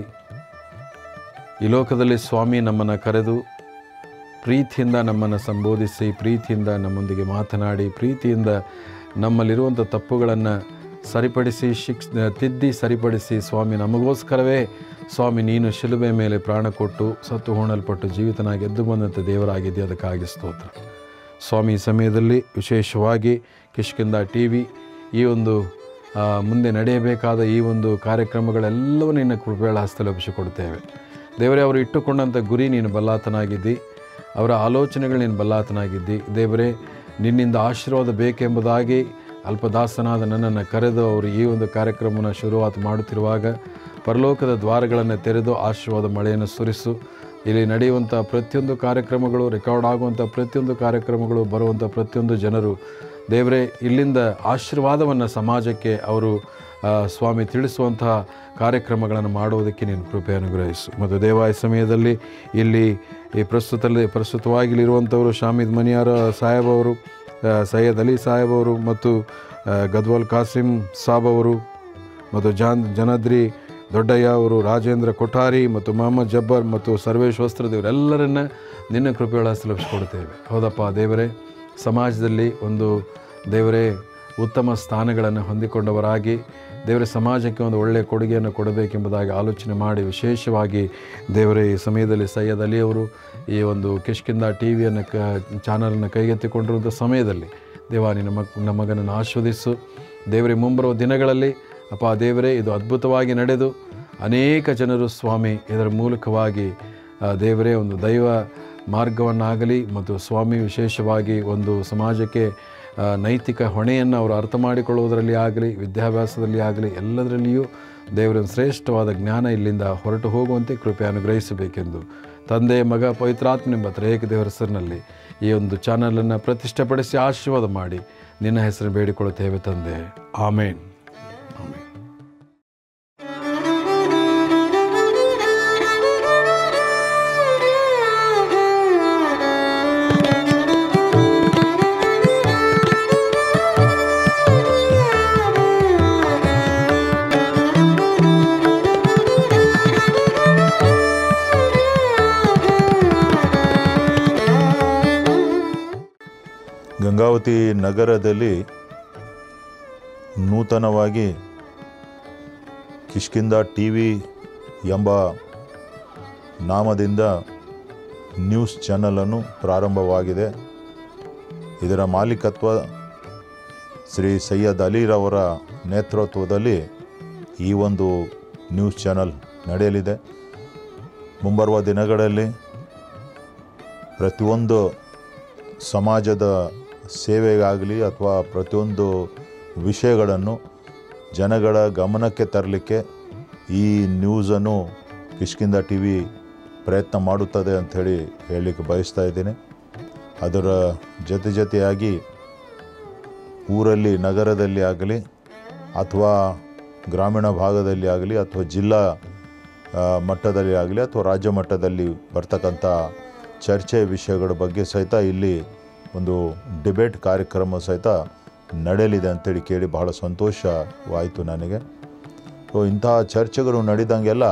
ಈ ಲೋಕದಲ್ಲಿ ಸ್ವಾಮಿ ನಮ್ಮನ್ನು ಕರೆದು ಪ್ರೀತಿಯಿಂದ ನಮ್ಮನ್ನು ಸಂಬೋಧಿಸಿ ಪ್ರೀತಿಯಿಂದ ನಮ್ಮೊಂದಿಗೆ ಮಾತನಾಡಿ ಪ್ರೀತಿಯಿಂದ ನಮ್ಮಲ್ಲಿರುವಂಥ ತಪ್ಪುಗಳನ್ನು ಸರಿಪಡಿಸಿ ಶಿಕ್ಷ ತಿದ್ದಿ ಸರಿಪಡಿಸಿ ಸ್ವಾಮಿ ನಮಗೋಸ್ಕರವೇ ಸ್ವಾಮಿ ನೀನು ಶಿಲುಬೆ ಮೇಲೆ ಪ್ರಾಣ ಕೊಟ್ಟು ಸತ್ತು ಹೋಣಲ್ಪಟ್ಟು ಜೀವಿತನಾಗಿ ಎದ್ದು ಬಂದಂಥ ದೇವರಾಗಿದ್ದೆ ಅದಕ್ಕಾಗಿ ಸ್ತೋತ್ರ ಸ್ವಾಮಿ ಈ ಸಮಯದಲ್ಲಿ ವಿಶೇಷವಾಗಿ ಕಿಷ್ಕಿಂದ ಟಿ ವಿ ಈ ಒಂದು ಆ, ಮುಂದೆ ನಡೆಯಬೇಕಾದ ಈ ಒಂದು ಕಾರ್ಯಕ್ರಮಗಳೆಲ್ಲವೂ ನಿನ್ನ ಕೃಪೆಗಳ ಹಸ್ತದಲ್ಲಿ ಒಪ್ಪಿಸಿಕೊಡ್ತೇವೆ ದೇವರೇ ಅವರು ಇಟ್ಟುಕೊಂಡಂಥ ಗುರಿ ನೀನು ಬಲ್ಲಾತನಾಗಿದ್ದಿ ಅವರ ಆಲೋಚನೆಗಳು ನೀನು ಬಲ್ಲಾತನಾಗಿದ್ದಿ ದೇವರೇ ನಿನ್ನಿಂದ ಆಶೀರ್ವಾದ ಬೇಕೆಂಬುದಾಗಿ ಅಲ್ಪದಾಸನಾದ ನನ್ನನ್ನು ಕರೆದು ಅವರು ಈ ಒಂದು ಕಾರ್ಯಕ್ರಮವನ್ನು ಶುರುವಾತು ಮಾಡುತ್ತಿರುವಾಗ ಪರಲೋಕದ ದ್ವಾರಗಳನ್ನು ತೆರೆದು ಆಶೀರ್ವಾದ ಮಳೆಯನ್ನು ಸುರಿಸು ಇಲ್ಲಿ ನಡೆಯುವಂಥ ಪ್ರತಿಯೊಂದು ಕಾರ್ಯಕ್ರಮಗಳು ರೆಕಾರ್ಡ್ ಆಗುವಂಥ ಪ್ರತಿಯೊಂದು ಕಾರ್ಯಕ್ರಮಗಳು ಬರುವಂಥ ಪ್ರತಿಯೊಂದು ಜನರು ದೇವರೇ ಇಲ್ಲಿಂದ ಆಶೀರ್ವಾದವನ್ನು ಸಮಾಜಕ್ಕೆ ಅವರು ಆ, ಸ್ವಾಮಿ ತಿಳಿಸುವಂತಹ ಕಾರ್ಯಕ್ರಮಗಳನ್ನು ಮಾಡುವುದಕ್ಕೆ ನೀನು ಕೃಪೆ ಅನುಗ್ರಹಿಸು ಮತ್ತು ದೇವಾಯ ಸಮಯದಲ್ಲಿ ಇಲ್ಲಿ ಈ ಪ್ರಸ್ತುತದಲ್ಲಿ ಪ್ರಸ್ತುತವಾಗಿ ಇಲ್ಲಿರುವಂಥವರು ಶಾಮಿದ್ ಮನಿಯಾರ ಸಾಹೇಬ್ ಅವರು ಆ, ಸೈಯದ್ ಅಲಿ ಸಾಹೇಬ್ ಅವರು ಮತ್ತು ಆ, ಗದ್ವಾಲ್ ಕಾಸಿಂ ಸಾಬ್ ಅವರು ಮತ್ತು ಜಾನ್ ಜನದ್ರಿ ದೊಡ್ಡಯ್ಯ ಅವರು ರಾಜೇಂದ್ರ ಕೊಠಾರಿ ಮತ್ತು ಮೊಹಮ್ಮದ್ ಜಬ್ಬರ್ ಮತ್ತು ಸರ್ವೇಶ್ ವಸ್ತ್ರದೇವರೆಲ್ಲರನ್ನ ನಿನ್ನ ಕೃಪೆಗಳ ಸುಲಭಿಸಿಕೊಡ್ತೇವೆ ಹೌದಪ್ಪ ದೇವರೇ ಸಮಾಜದಲ್ಲಿ ಒಂದು ದೇವರೇ ಉತ್ತಮ ಸ್ಥಾನಗಳನ್ನು ಹೊಂದಿಕೊಂಡವರಾಗಿ ದೇವರ ಸಮಾಜಕ್ಕೆ ಒಂದು ಒಳ್ಳೆಯ ಕೊಡುಗೆಯನ್ನು ಕೊಡಬೇಕೆಂಬುದಾಗಿ ಆಲೋಚನೆ ಮಾಡಿ ವಿಶೇಷವಾಗಿ ದೇವರೇ ಈ ಸಮಯದಲ್ಲಿ ಸೈಯದ್ ಅಲಿ ಅವರು ಈ ಒಂದು ಕಿಷ್ಕಿಂದ ಟಿ ವಿಯನ್ನು ಕ ಚಾನಲನ್ನು ಕೈಗೆತ್ತಿಕೊಂಡಿರುವಂಥ ಸಮಯದಲ್ಲಿ ದೇವ ನಿನ್ನ ಮಕ್ ನಮ್ಮ ಮಗನನ್ನು ಆಸ್ವಾದಿಸು ದೇವರೇ ಮುಂಬರುವ ದಿನಗಳಲ್ಲಿ ಅಪ್ಪ ದೇವರೇ ಇದು ಅದ್ಭುತವಾಗಿ ನಡೆದು ಅನೇಕ ಜನರು ಸ್ವಾಮಿ ಇದರ ಮೂಲಕವಾಗಿ ಆ, ದೇವರೇ ಒಂದು ದೈವ ಮಾರ್ಗವನ್ನಾಗಲಿ ಮತ್ತು ಸ್ವಾಮಿ ವಿಶೇಷವಾಗಿ ಒಂದು ಸಮಾಜಕ್ಕೆ ಆ, ನೈತಿಕ ಹೊಣೆಯನ್ನು ಅವರು ಅರ್ಥ ಮಾಡಿಕೊಳ್ಳುವುದರಲ್ಲಿ ಆಗಲಿ ವಿದ್ಯಾಭ್ಯಾಸದಲ್ಲಿ ಆಗಲಿ ಎಲ್ಲದರಲ್ಲಿಯೂ ದೇವರ ಶ್ರೇಷ್ಠವಾದ ಜ್ಞಾನ ಇಲ್ಲಿಂದ ಹೊರಟು ಹೋಗುವಂತೆ ಕೃಪೆ ಅನುಗ್ರಹಿಸಬೇಕೆಂದು ತಂದೆ ಮಗ ಪವಿತ್ರಾತ್ಮನೆಂಬ ತ್ರೇಕ ದೇವರ ಹೆಸರಿನಲ್ಲಿ ಈ ಒಂದು ಚಾನಲನ್ನು ಪ್ರತಿಷ್ಠೆಪಡಿಸಿ ಆಶೀರ್ವಾದ ಮಾಡಿ ನಿನ್ನ ಹೆಸರು ಬೇಡಿಕೊಳ್ಳುತ್ತೇವೆ ತಂದೆ ಆಮೇನ್ ಆಮೇನ್ ಗಂಗಾವತಿ ನಗರದಲ್ಲಿ ನೂತನವಾಗಿ ಕಿಷ್ಕಿಂದ ಟಿ ವಿ ಎಂಬ ನಾಮದಿಂದ ನ್ಯೂಸ್ ಚಾನಲನ್ನು ಪ್ರಾರಂಭವಾಗಿದೆ ಇದರ ಮಾಲೀಕತ್ವ ಶ್ರೀ ಸೈಯದ್ ಅಲಿರವರ ನೇತೃತ್ವದಲ್ಲಿ ಈ ಒಂದು ನ್ಯೂಸ್ ಚಾನಲ್ ನಡೆಯಲಿದೆ ಮುಂಬರುವ ದಿನಗಳಲ್ಲಿ ಪ್ರತಿಯೊಂದು ಸಮಾಜದ ಸೇವೆಗಾಗಲಿ ಅಥವಾ ಪ್ರತಿಯೊಂದು ವಿಷಯಗಳನ್ನು ಜನಗಳ ಗಮನಕ್ಕೆ ತರಲಿಕ್ಕೆ ಈ ನ್ಯೂಸನ್ನು ಕಿಷ್ಕಿಂದ ಟಿ ವಿ ಪ್ರಯತ್ನ ಮಾಡುತ್ತದೆ ಅಂಥೇಳಿ ಹೇಳಲಿಕ್ಕೆ ಬಯಸ್ತಾ ಇದ್ದೇನೆ ಅದರ ಜೊತೆ ಜೊತೆಯಾಗಿ ಊರಲ್ಲಿ ನಗರದಲ್ಲಿ ಆಗಲಿ ಅಥವಾ ಗ್ರಾಮೀಣ ಭಾಗದಲ್ಲಿ ಆಗಲಿ ಅಥವಾ ಜಿಲ್ಲಾ ಆ, ಮಟ್ಟದಲ್ಲಿ ಆಗಲಿ ಅಥವಾ ರಾಜ್ಯ ಮಟ್ಟದಲ್ಲಿ ಬರ್ತಕ್ಕಂಥ ಚರ್ಚೆ ವಿಷಯಗಳ ಬಗ್ಗೆ ಸಹಿತ ಇಲ್ಲಿ ಒಂದು ಡಿಬೇಟ್ ಕಾರ್ಯಕ್ರಮ ಸಹಿತ ನಡೆಯಲಿದೆ ಅಂತೇಳಿ ಕೇಳಿ ಬಹಳ ಸಂತೋಷವಾಯಿತು ನನಗೆ ಸೊ ಇಂತಹ ಚರ್ಚೆಗಳು ನಡೆದಂಗೆಲ್ಲ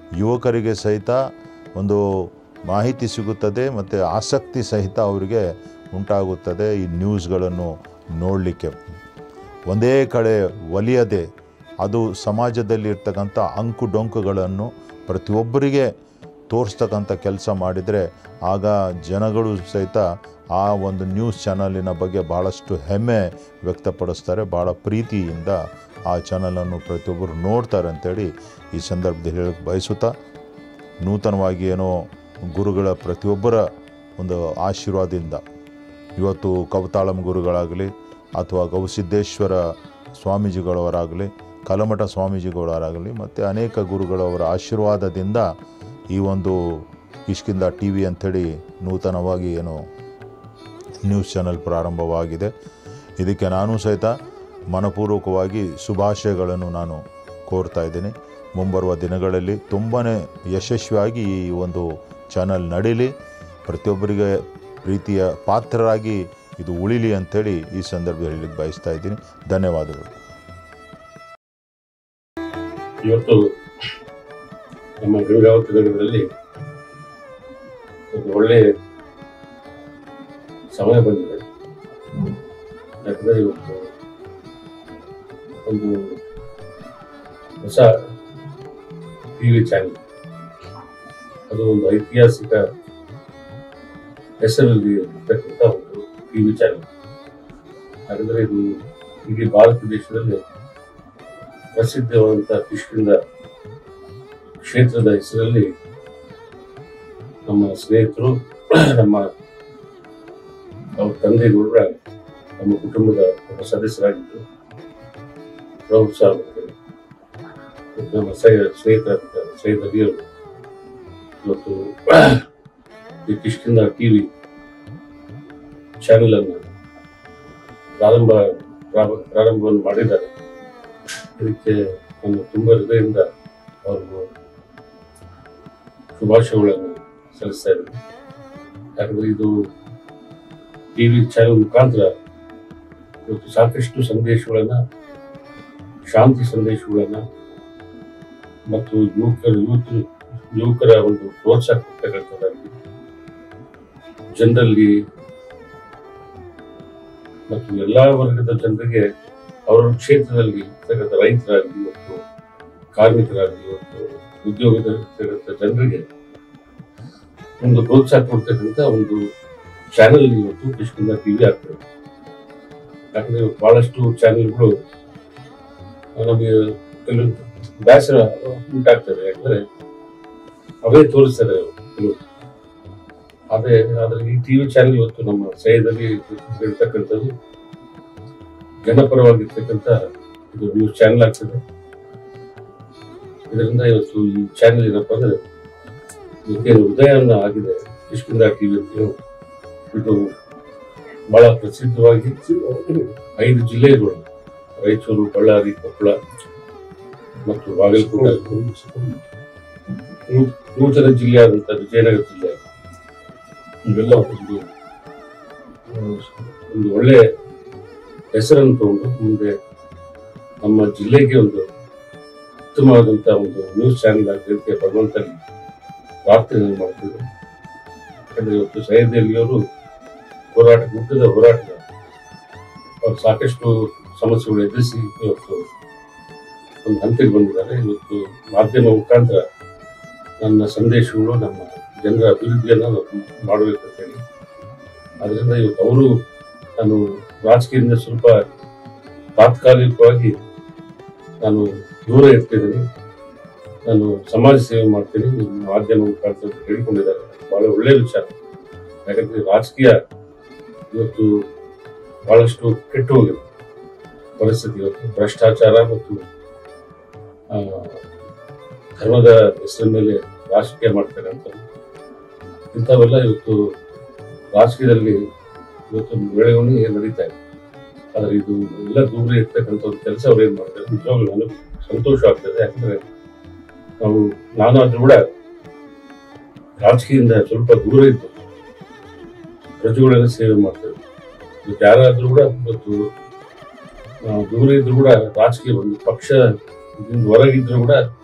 ಯುವಕರಿಗೆ ಸಹಿತ ಒಂದು ಮಾಹಿತಿ ಸಿಗುತ್ತದೆ ಮತ್ತು ಆಸಕ್ತಿ ಸಹಿತ ಅವರಿಗೆ ಉಂಟಾಗುತ್ತದೆ ಈ ನ್ಯೂಸ್ಗಳನ್ನು ನೋಡಲಿಕ್ಕೆ ಒಂದೇ ಕಡೆ ಒಲಿಯದೆ ಅದು ಸಮಾಜದಲ್ಲಿ ಇರ್ತಕ್ಕಂಥ ಅಂಕು ಡೊಂಕುಗಳನ್ನು ಪ್ರತಿಯೊಬ್ಬರಿಗೆ ತೋರಿಸ್ತಕ್ಕಂಥ ಕೆಲಸ ಮಾಡಿದರೆ ಆಗ ಜನಗಳು ಸಹಿತ ಆ ಒಂದು ನ್ಯೂಸ್ ಚಾನಲಿನ ಬಗ್ಗೆ ಭಾಳಷ್ಟು ಹೆಮ್ಮೆ ವ್ಯಕ್ತಪಡಿಸ್ತಾರೆ ಭಾಳ ಪ್ರೀತಿಯಿಂದ ಆ ಚಾನಲನ್ನು ಪ್ರತಿಯೊಬ್ಬರು ನೋಡ್ತಾರೆ ಅಂತೇಳಿ ಈ ಸಂದರ್ಭದಲ್ಲಿ ಹೇಳಕ್ಕೆ ಬಯಸುತ್ತಾ ನೂತನವಾಗಿ ಏನೋ ಗುರುಗಳ ಪ್ರತಿಯೊಬ್ಬರ ಒಂದು ಆಶೀರ್ವಾದದಿಂದ ಇವತ್ತು ಕವತಾಳಂ ಗುರುಗಳಾಗಲಿ ಅಥವಾ ಗವಿಸಿದ್ದೇಶ್ವರ ಸ್ವಾಮೀಜಿಗಳವರಾಗಲಿ ಕಲಮಠ ಸ್ವಾಮೀಜಿಗಳವರಾಗಲಿ ಮತ್ತು ಅನೇಕ ಗುರುಗಳವರ ಆಶೀರ್ವಾದದಿಂದ ಈ ಒಂದು ಕಿಷ್ಕಿಂದ ಟಿ ವಿ ಅಂಥೇಳಿ ನೂತನವಾಗಿ ಏನು ನ್ಯೂಸ್ ಚಾನಲ್ ಪ್ರಾರಂಭವಾಗಿದೆ ಇದಕ್ಕೆ ನಾನು ಸಹಿತ ಮನಪೂರ್ವಕವಾಗಿ ಶುಭಾಶಯಗಳನ್ನು ನಾನು ಕೋರ್ತಾ ಇದ್ದೀನಿ ಮುಂಬರುವ ದಿನಗಳಲ್ಲಿ ತುಂಬಾ ಯಶಸ್ವಿಯಾಗಿ ಈ ಒಂದು ಚಾನಲ್ ನಡೀಲಿ ಪ್ರತಿಯೊಬ್ಬರಿಗೆ ಪ್ರೀತಿಯ ಪಾತ್ರರಾಗಿ ಇದು ಉಳಿಲಿ ಅಂಥೇಳಿ ಈ ಸಂದರ್ಭದಲ್ಲಿ ಹೇಳಲಿಕ್ಕೆ ಬಯಸ್ತಾ ಇದ್ದೀನಿ ಧನ್ಯವಾದಗಳು ಇವತ್ತು ನಮ್ಮ ಗಂಗಾವತಿ ನಗರದಲ್ಲಿ ಒಂದು ಒಳ್ಳೆ ಸಮಯ ಬಂದಿದೆ ಯಾಕಂದ್ರೆ ಇವತ್ತು ಒಂದು ಹೊಸ ಟಿವಿ ಚಾನೆಲ್ ಅದು ಒಂದು ಐತಿಹಾಸಿಕ ಹೆಸರಲ್ಲಿ ಇರ್ತಕ್ಕಂಥ ಒಂದು ಟಿವಿ ಚಾನೆಲ್ ಹಾಗಾದ್ರೆ ಇದು ಇಡೀ ಭಾರತ ದೇಶದಲ್ಲಿ ಪ್ರಸಿದ್ಧವಾದಂತಹ ಕಿಷ್ಕಿಂದ ಕ್ಷೇತ್ರದ ಹೆಸರಲ್ಲಿ ನಮ್ಮ ಸ್ನೇಹಿತರು ನಮ್ಮ ಅವ್ರ ತಂದೆಗೌಡರ ನಮ್ಮ ಕುಟುಂಬದ ಒಬ್ಬ ಸದಸ್ಯರಾಗಿದ್ದರು ಪ್ರೌಢ ಸಾರ್ ಅಂತೇಳಿ. ಮತ್ತು ನಮ್ಮ ಸಹ- ಸ್ನೇಹಿತರಾಗಿದ್ದಾರೆ ಸೈಯದ್ ಅಲಿ ಅವರು ಇವತ್ತು ಈ ಕಿಷ್ಕಿಂದ ಟಿವಿ ಚಾನೆಲ್ ಅನ್ನು ಪ್ರಾರಂಭ ಪ್ರಾರಂಭ- ಪ್ರಾರಂಭವನ್ನು ಮಾಡಿದ್ದಾರೆ ಇದಕ್ಕೆ ನಾನು ತುಂಬ ಹೃದಯದಿಂದ ಅವ್ರಿಗೂ ಶುಭಾಶಯಗಳನ್ನು ಸಲ್ಲಿಸ್ತಾ ಇದ್ದೀನಿ ಯಾಕಂದ್ರೆ ಇದು ಟಿ ವಿ ಚಾನೆಲ್ ಮುಖಾಂತರ ಇವತ್ತು ಸಾಕಷ್ಟು ಸಂದೇಶಗಳನ್ನ ಶಾಂತಿ ಸಂದೇಶಗಳನ್ನ ಮತ್ತು ಯುವಕರ ಯುವಕರು ಯುವಕರ ಒಂದು ಪ್ರೋತ್ಸಾಹ ಕೊಡ್ತಕ್ಕಂಥದ್ದಾಗಲಿ ಜನರಲ್ಲಿ ಮತ್ತು ಎಲ್ಲಾ ವರ್ಗದ ಜನರಿಗೆ ಅವರ ಕ್ಷೇತ್ರದಲ್ಲಿ ಇರ್ತಕ್ಕಂಥ ರೈತರಾಗಲಿ ಮತ್ತು ಕಾರ್ಮಿಕರಾಗಲಿ ಮತ್ತು ಉದ್ಯೋಗದಲ್ಲಿರ್ತಕ್ಕಂಥ ಜನರಿಗೆ ಒಂದು ಪ್ರೋತ್ಸಾಹ ಕೊಡ್ತಕ್ಕಂಥ ಒಂದು ಚಾನೆಲ್ ಇವತ್ತು ಕಿಷ್ಕಿಂದ ಟಿವಿ ಆಗ್ತದೆ ಯಾಕಂದ್ರೆ ಇವತ್ತು ಬಹಳಷ್ಟು ಚಾನೆಲ್ಗಳು ನಮಗೆ ಕೆಲವು ಬೇಸರ ಉಂಟಾಗ್ತದೆ ಯಾಕಂದ್ರೆ ಅವೇ ತೋರಿಸ್ತಾರೆ ಕೆಲವು ಅದೇ ಆದ್ರೆ ಈ ಟಿವಿ ಚಾನೆಲ್ ಇವತ್ತು ನಮ್ಮ ಸೈಯದಲ್ಲಿ ಇರ್ತಕ್ಕಂಥದ್ದು ಜನಪರವಾಗಿರ್ತಕ್ಕಂಥ ಇದು ನ್ಯೂಸ್ ಚಾನೆಲ್ ಆಗ್ತದೆ ಇದರಿಂದ ಇವತ್ತು ಈ ಚಾನೆಲ್ ಏನಪ್ಪಾ ಅಂದ್ರೆ ಇವತ್ತೇನು ಉದಯನ ಆಗಿದೆ ಕಿಷ್ಕಿಂದ ಟಿವಿ ಅಂತ ಹೇಳಿ ಇದು ಬಹಳ ಪ್ರಸಿದ್ಧವಾಗಿ ಐದು ಜಿಲ್ಲೆಗಳು ರಾಯಚೂರು ಬಳ್ಳಾರಿ ಕೊಪ್ಪಳ ಮತ್ತು ಬಾಗಲಕೋಟೆ ನೂ- ನೂತನ ಜಿಲ್ಲೆ ಆದಂತ ವಿಜಯನಗರ ಜಿಲ್ಲೆ ಇವೆಲ್ಲ ಒಂದು ಆ, ಒಂದು ಒಳ್ಳೆ ಹೆಸರನ್ನು ತಗೊಂಡು ಮುಂದೆ ನಮ್ಮ ಜಿಲ್ಲೆಗೆ ಒಂದು ಉತ್ತಮವಾದಂತಹ ಒಂದು ನ್ಯೂಸ್ ಚಾನೆಲ್ ಆಗಲಿಕ್ಕೆ ಭಗವಂತನ ಪ್ರಾರ್ಥನೆ ಮಾಡ್ತಿದ್ದೆ ಯಾಕಂದ್ರೆ ಇವತ್ತು ಸೈಯದ್ ಅಲಿಯವರು ಹೋರಾಟ ಗುಡ್ಡದ ಹೋರಾಟ ಅವ್ರು ಸಾಕಷ್ಟು ಸಮಸ್ಯೆಗಳು ಎದುರಿಸಿ ಇವತ್ತು ಒಂದು ಹಂತಕ್ಕೆ ಬಂದಿದ್ದಾರೆ ಇವತ್ತು ಮಾಧ್ಯಮ ಮುಖಾಂತರ ನನ್ನ ಸಂದೇಶಗಳು ನಮ್ಮ ಜನರ ಅಭಿವೃದ್ಧಿಯನ್ನು ನಾವು ಮಾಡಬೇಕು ಅಂತ ಹೇಳಿ ಅದರಿಂದ ಇವತ್ತು ಅವರು ನಾನು ರಾಜಕೀಯದಿಂದ ಸ್ವಲ್ಪ ತಾತ್ಕಾಲಿಕವಾಗಿ ನಾನು ದೂರ ಇರ್ತಿದ್ದೀನಿ ನಾನು ಸಮಾಜ ಸೇವೆ ಮಾಡ್ತೀನಿ ನಿಮ್ಮ ಮಾಧ್ಯಮ ಮುಖಾಂತರ ಅಂತ ಹೇಳಿಕೊಂಡಿದ್ದಾರೆ ಬಹಳ ಒಳ್ಳೆಯ ವಿಚಾರ ಯಾಕಂದ್ರೆ ರಾಜಕೀಯ ಇವತ್ತು ಬಹಳಷ್ಟು ಕೆಟ್ಟು ಹೋಗಿದೆ ಪರಿಸ್ಥಿತಿ ಇವತ್ತು ಭ್ರಷ್ಟಾಚಾರ ಮತ್ತು ಆ, ಧರ್ಮದ ಹೆಸರಿನ ಮೇಲೆ ರಾಜಕೀಯ ಮಾಡ್ತಕ್ಕಂಥದ್ದು ಇಂಥವೆಲ್ಲ ಇವತ್ತು ರಾಜಕೀಯದಲ್ಲಿ ಇವತ್ತು ಬೆಳವಣಿಗೆ ನಡೀತಾ ಇದೆ ಆದ್ರೆ ಇದು ಎಲ್ಲ ದೂರ ಇರ್ತಕ್ಕಂಥ ಒಂದು ಕೆಲಸ ಅವ್ರು ಏನ್ ಮಾಡ್ತಾರೆ ನಿಜವಾಗ್ಲೂ ನನಗೆ ಸಂತೋಷ ಆಗ್ತದೆ ಯಾಕಂದ್ರೆ ನಾವು ನಾನಾದ್ರೂ ಕೂಡ ರಾಜಕೀಯದಿಂದ ಸ್ವಲ್ಪ ದೂರ ಇದ್ದು ಪ್ರಜೆಗಳೆಲ್ಲ ಸೇವೆ ಮಾಡ್ತೇವೆ ಇವತ್ತು ಯಾರಾದ್ರೂ ಕೂಡ ಇವತ್ತು ಆ, ದೂರ ಇದ್ರು ಕೂಡ ರಾಜಕೀಯ ಒಂದು ಪಕ್ಷ ಹೊರಗಿದ್ರು ಕೂಡ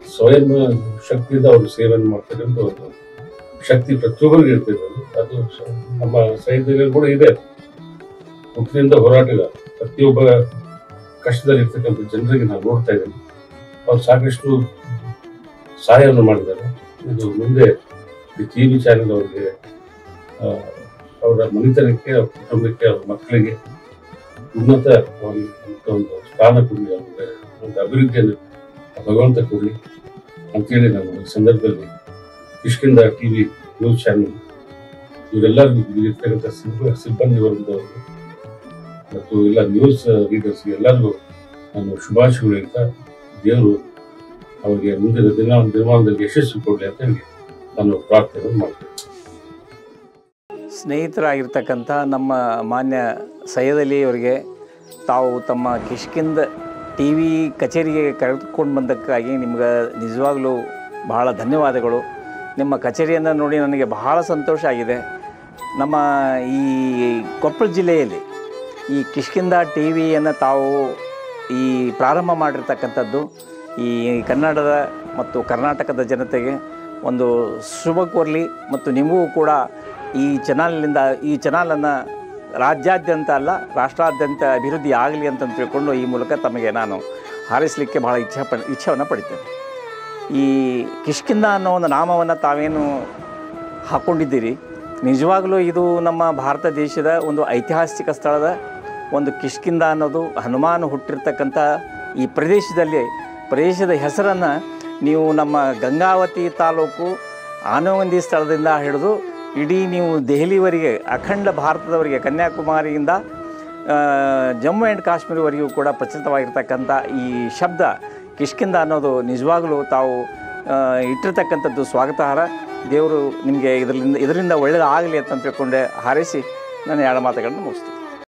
ಸ್ವಯಂ ಶಕ್ತಿಯಿಂದ ಅವರು ಸೇವೆಯನ್ನು ಮಾಡ್ತಕ್ಕಂಥ ಒಂದು ಶಕ್ತಿ ಪ್ರತಿಯೊಬ್ಬರಿಗೂ ಇರ್ತದೆ ಅದು ಅದು ಸ- ನಮ್ಮ ಸಾಹಿತ್ಯದಲ್ಲಿ ಕೂಡ ಇದೆ ಹುಟ್ಟಿನಿಂದ ಹೋರಾಟಗಾರ ಪ್ರತಿಯೊಬ್ಬ ಕಷ್ಟದಲ್ಲಿ ಇರ್ತಕ್ಕಂಥ ಜನರಿಗೆ ನಾವು ನೋಡ್ತಾ ಇದ್ದೇನೆ ಅವ್ರು ಸಾಕಷ್ಟು ಸಹಾಯವನ್ನು ಮಾಡಿದ್ದಾರೆ ಇದು ಮುಂದೆ ಈ ಟಿ ವಿ ಚಾನೆಲ್ ಅವರಿಗೆ ಆ, ಅವರ ಮನೆತನಕ್ಕೆ ಅವ್ರ ಕುಟುಂಬಕ್ಕೆ ಅವ್ರ ಮಕ್ಕಳಿಗೆ ಉನ್ನತ ಒಂದು ಒಂದು ಸ್ಥಾನ ಕೊಡಲಿ ಅವ್ರಿಗೆ ಒಂದು ಅಭಿವೃದ್ಧಿಯನ್ನು ಭಗವಂತ ಕೊಡಲಿ ಅಂತೇಳಿ ನಾನು ಈ ಸಂದರ್ಭದಲ್ಲಿ Kishkinda T V news channel ಇವರೆಲ್ಲರಿಗೂ ಇರ್ತಕ್ಕಂಥ ಸಿಬ್ಬ ಸಿಬ್ಬಂದಿ ವರ್ಗದವರು ಮತ್ತು ಎಲ್ಲ ನ್ಯೂಸ್ ರೀಡರ್ಸ್ ಎಲ್ಲರಿಗೂ ನಾನು ಶುಭಾಶಯಗಳು ಹೇಳ್ತಾ ದೇವರು ಅವರಿಗೆ ಮುಂದಿನ ದಿನ ದಿನಮಾನದಲ್ಲಿ ಯಶಸ್ಸು ಕೊಡಲಿ ಅಂತ ಹೇಳಿ ನಾನು ಪ್ರಾರ್ಥನೆ ಮಾಡ್ತೇನೆ ಸ್ನೇಹಿತರಾಗಿರ್ತಕ್ಕಂಥ ನಮ್ಮ ಮಾನ್ಯ ಸೈಯದ್ ಅಲಿ ಅವರಿಗೆ ತಾವು ತಮ್ಮ ಕಿಷ್ಕಿಂದ ಟಿ ವಿ ಕಚೇರಿಗೆ ಕರೆದುಕೊಂಡು ಬಂದಕ್ಕಾಗಿ ನಿಮ್ಗೆ ನಿಜವಾಗ್ಲೂ ಬಹಳ ಧನ್ಯವಾದಗಳು ನಿಮ್ಮ ಕಚೇರಿಯನ್ನು ನೋಡಿ ನನಗೆ ಬಹಳ ಸಂತೋಷ ಆಗಿದೆ ನಮ್ಮ ಈ ಕೊಪ್ಪಳ ಜಿಲ್ಲೆಯಲ್ಲಿ ಈ ಕಿಷ್ಕಿಂದ ಟಿ ವಿಯನ್ನು ತಾವು ಈ ಪ್ರಾರಂಭ ಮಾಡಿರ್ತಕ್ಕಂಥದ್ದು ಈ ಕನ್ನಡದ ಮತ್ತು ಕರ್ನಾಟಕದ ಜನತೆಗೆ ಒಂದು ಶುಭ ಕೋರಲಿ ಮತ್ತು ನಿಮಗೂ ಕೂಡ ಈ ಚಾನಲ್ನಿಂದ ಈ ಚಾನಲನ್ನು ರಾಜ್ಯಾದ್ಯಂತ ಅಲ್ಲ ರಾಷ್ಟ್ರಾದ್ಯಂತ ಅಭಿವೃದ್ಧಿ ಆಗಲಿ ಅಂತ ತಿಳ್ಕೊಂಡು ಈ ಮೂಲಕ ತಮಗೆ ನಾನು ಹಾರೈಸಲಿಕ್ಕೆ ಬಹಳ ಇಚ್ಛೆ ಪ ಇಚ್ಛೆಯನ್ನು ಪಡಿತೇನೆ ಈ ಕಿಷ್ಕಿಂದ ಅನ್ನೋ ಒಂದು ನಾಮವನ್ನು ತಾವೇನು ಹಾಕ್ಕೊಂಡಿದ್ದೀರಿ ನಿಜವಾಗಲೂ ಇದು ನಮ್ಮ ಭಾರತ ದೇಶದ ಒಂದು ಐತಿಹಾಸಿಕ ಸ್ಥಳದ ಒಂದು ಕಿಷ್ಕಿಂದ ಅನ್ನೋದು ಹನುಮಾನ್ ಹುಟ್ಟಿರ್ತಕ್ಕಂಥ ಈ ಪ್ರದೇಶದಲ್ಲಿ ಪ್ರದೇಶದ ಹೆಸರನ್ನು ನೀವು ನಮ್ಮ ಗಂಗಾವತಿ ತಾಲೂಕು ಆನವಂದಿ ಸ್ಥಳದಿಂದ ಹಿಡಿದು ಇಡೀ ನೀವು ದೆಹಲಿವರೆಗೆ ಅಖಂಡ ಭಾರತದವರೆಗೆ ಕನ್ಯಾಕುಮಾರಿಯಿಂದ ಆ, ಜಮ್ಮು ಆ್ಯಂಡ್ ಕಾಶ್ಮೀರವರೆಗೂ ಕೂಡ ಪ್ರಚಲಿತವಾಗಿರ್ತಕ್ಕಂಥ ಈ ಶಬ್ದ ಕಿಷ್ಕಿಂದ ಅನ್ನೋದು ನಿಜವಾಗಲೂ ತಾವು ಆ, ಇಟ್ಟಿರ್ತಕ್ಕಂಥದ್ದು ಸ್ವಾಗತಾರ್ಹ ದೇವರು ನಿಮಗೆ ಇದರಿಂದ ಇದರಿಂದ ಒಳ್ಳೆಯದಾಗಲಿ ಅಂತ ತಿಳ್ಕೊಂಡೆ ಹಾರೈಸಿ ನಾನು ಎರಡು ಮಾತುಗಳನ್ನು ಮುಗಿಸ್ತೀನಿ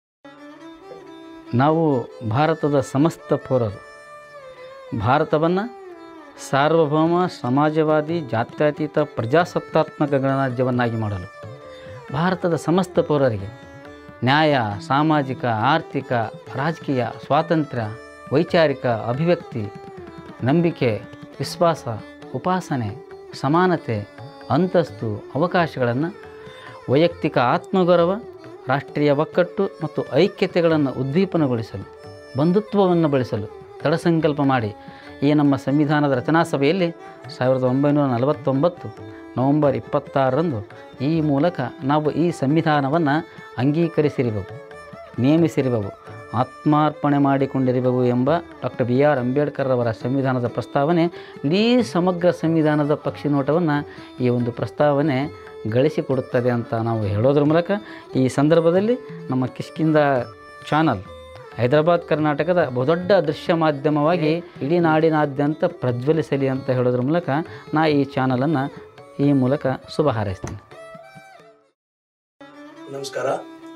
ನಾವು ಭಾರತದ ಸಮಸ್ತ ಪೌರರು ಭಾರತವನ್ನು ಸಾರ್ವಭೌಮ ಸಮಾಜವಾದಿ ಜಾತ್ಯತೀತ ಪ್ರಜಾಸತ್ತಾತ್ಮಕ ಗಣರಾಜ್ಯವನ್ನಾಗಿ ಮಾಡಲು ಭಾರತದ ಸಮಸ್ತ ಪೌರರಿಗೆ ನ್ಯಾಯ ಸಾಮಾಜಿಕ ಆರ್ಥಿಕ ರಾಜಕೀಯ ಸ್ವಾತಂತ್ರ್ಯ ವೈಚಾರಿಕ ಅಭಿವ್ಯಕ್ತಿ ನಂಬಿಕೆ ವಿಶ್ವಾಸ ಉಪಾಸನೆ ಸಮಾನತೆ ಅಂತಸ್ತು ಅವಕಾಶಗಳನ್ನು ವೈಯಕ್ತಿಕ ಆತ್ಮಗೌರವ ರಾಷ್ಟ್ರೀಯ ಒಕ್ಕಟ್ಟು ಮತ್ತು ಐಕ್ಯತೆಗಳನ್ನು ಉದ್ದೀಪನಗೊಳಿಸಲು ಬಂಧುತ್ವವನ್ನು ಬೆಳೆಸಲು ದೃಢಸಂಕಲ್ಪ ಮಾಡಿ ಈ ನಮ್ಮ ಸಂವಿಧಾನದ ರಚನಾ ಸಭೆಯಲ್ಲಿ ಸಾವಿರದ ಒಂಬೈನೂರ ನಲವತ್ತೊಂಬತ್ತು ನವೆಂಬರ್ ಇಪ್ಪತ್ತಾರರಂದು ಈ ಮೂಲಕ ನಾವು ಈ ಸಂವಿಧಾನವನ್ನು ಅಂಗೀಕರಿಸಿರುವೆವು ನೇಮಿಸಿರುವೆವು ಆತ್ಮಾರ್ಪಣೆ ಮಾಡಿಕೊಂಡಿರುವೆವು ಎಂಬ ಡಾಕ್ಟರ್ ಬಿ ಆರ್ ಅಂಬೇಡ್ಕರ್ ಅವರ ಸಂವಿಧಾನದ ಪ್ರಸ್ತಾವನೆ ಇಡೀ ಸಮಗ್ರ ಸಂವಿಧಾನದ ಪಕ್ಷಿ ನೋಟವನ್ನು ಈ ಒಂದು ಪ್ರಸ್ತಾವನೆ ಗಳಿಸಿಕೊಡುತ್ತದೆ ಅಂತ ನಾವು ಹೇಳೋದ್ರ ಮೂಲಕ ಈ ಸಂದರ್ಭದಲ್ಲಿ ನಮ್ಮ ಕಿಷ್ಕಿಂದ ಚಾನಲ್ ಹೈದರಾಬಾದ್ ಕರ್ನಾಟಕದ ಬಹುದೊಡ್ಡ ದೃಶ್ಯ ಮಾಧ್ಯಮವಾಗಿ ಇಡೀ ನಾಡಿನಾದ್ಯಂತ ಪ್ರಜ್ವಲಿಸಲಿ ಅಂತ ಹೇಳೋದ್ರ ಮೂಲಕ ನಾ ಈ ಚಾನಲನ್ನು ಈ ಮೂಲಕ ಶುಭ ಹಾರೈಸ್ತೀನಿ ನಮಸ್ಕಾರ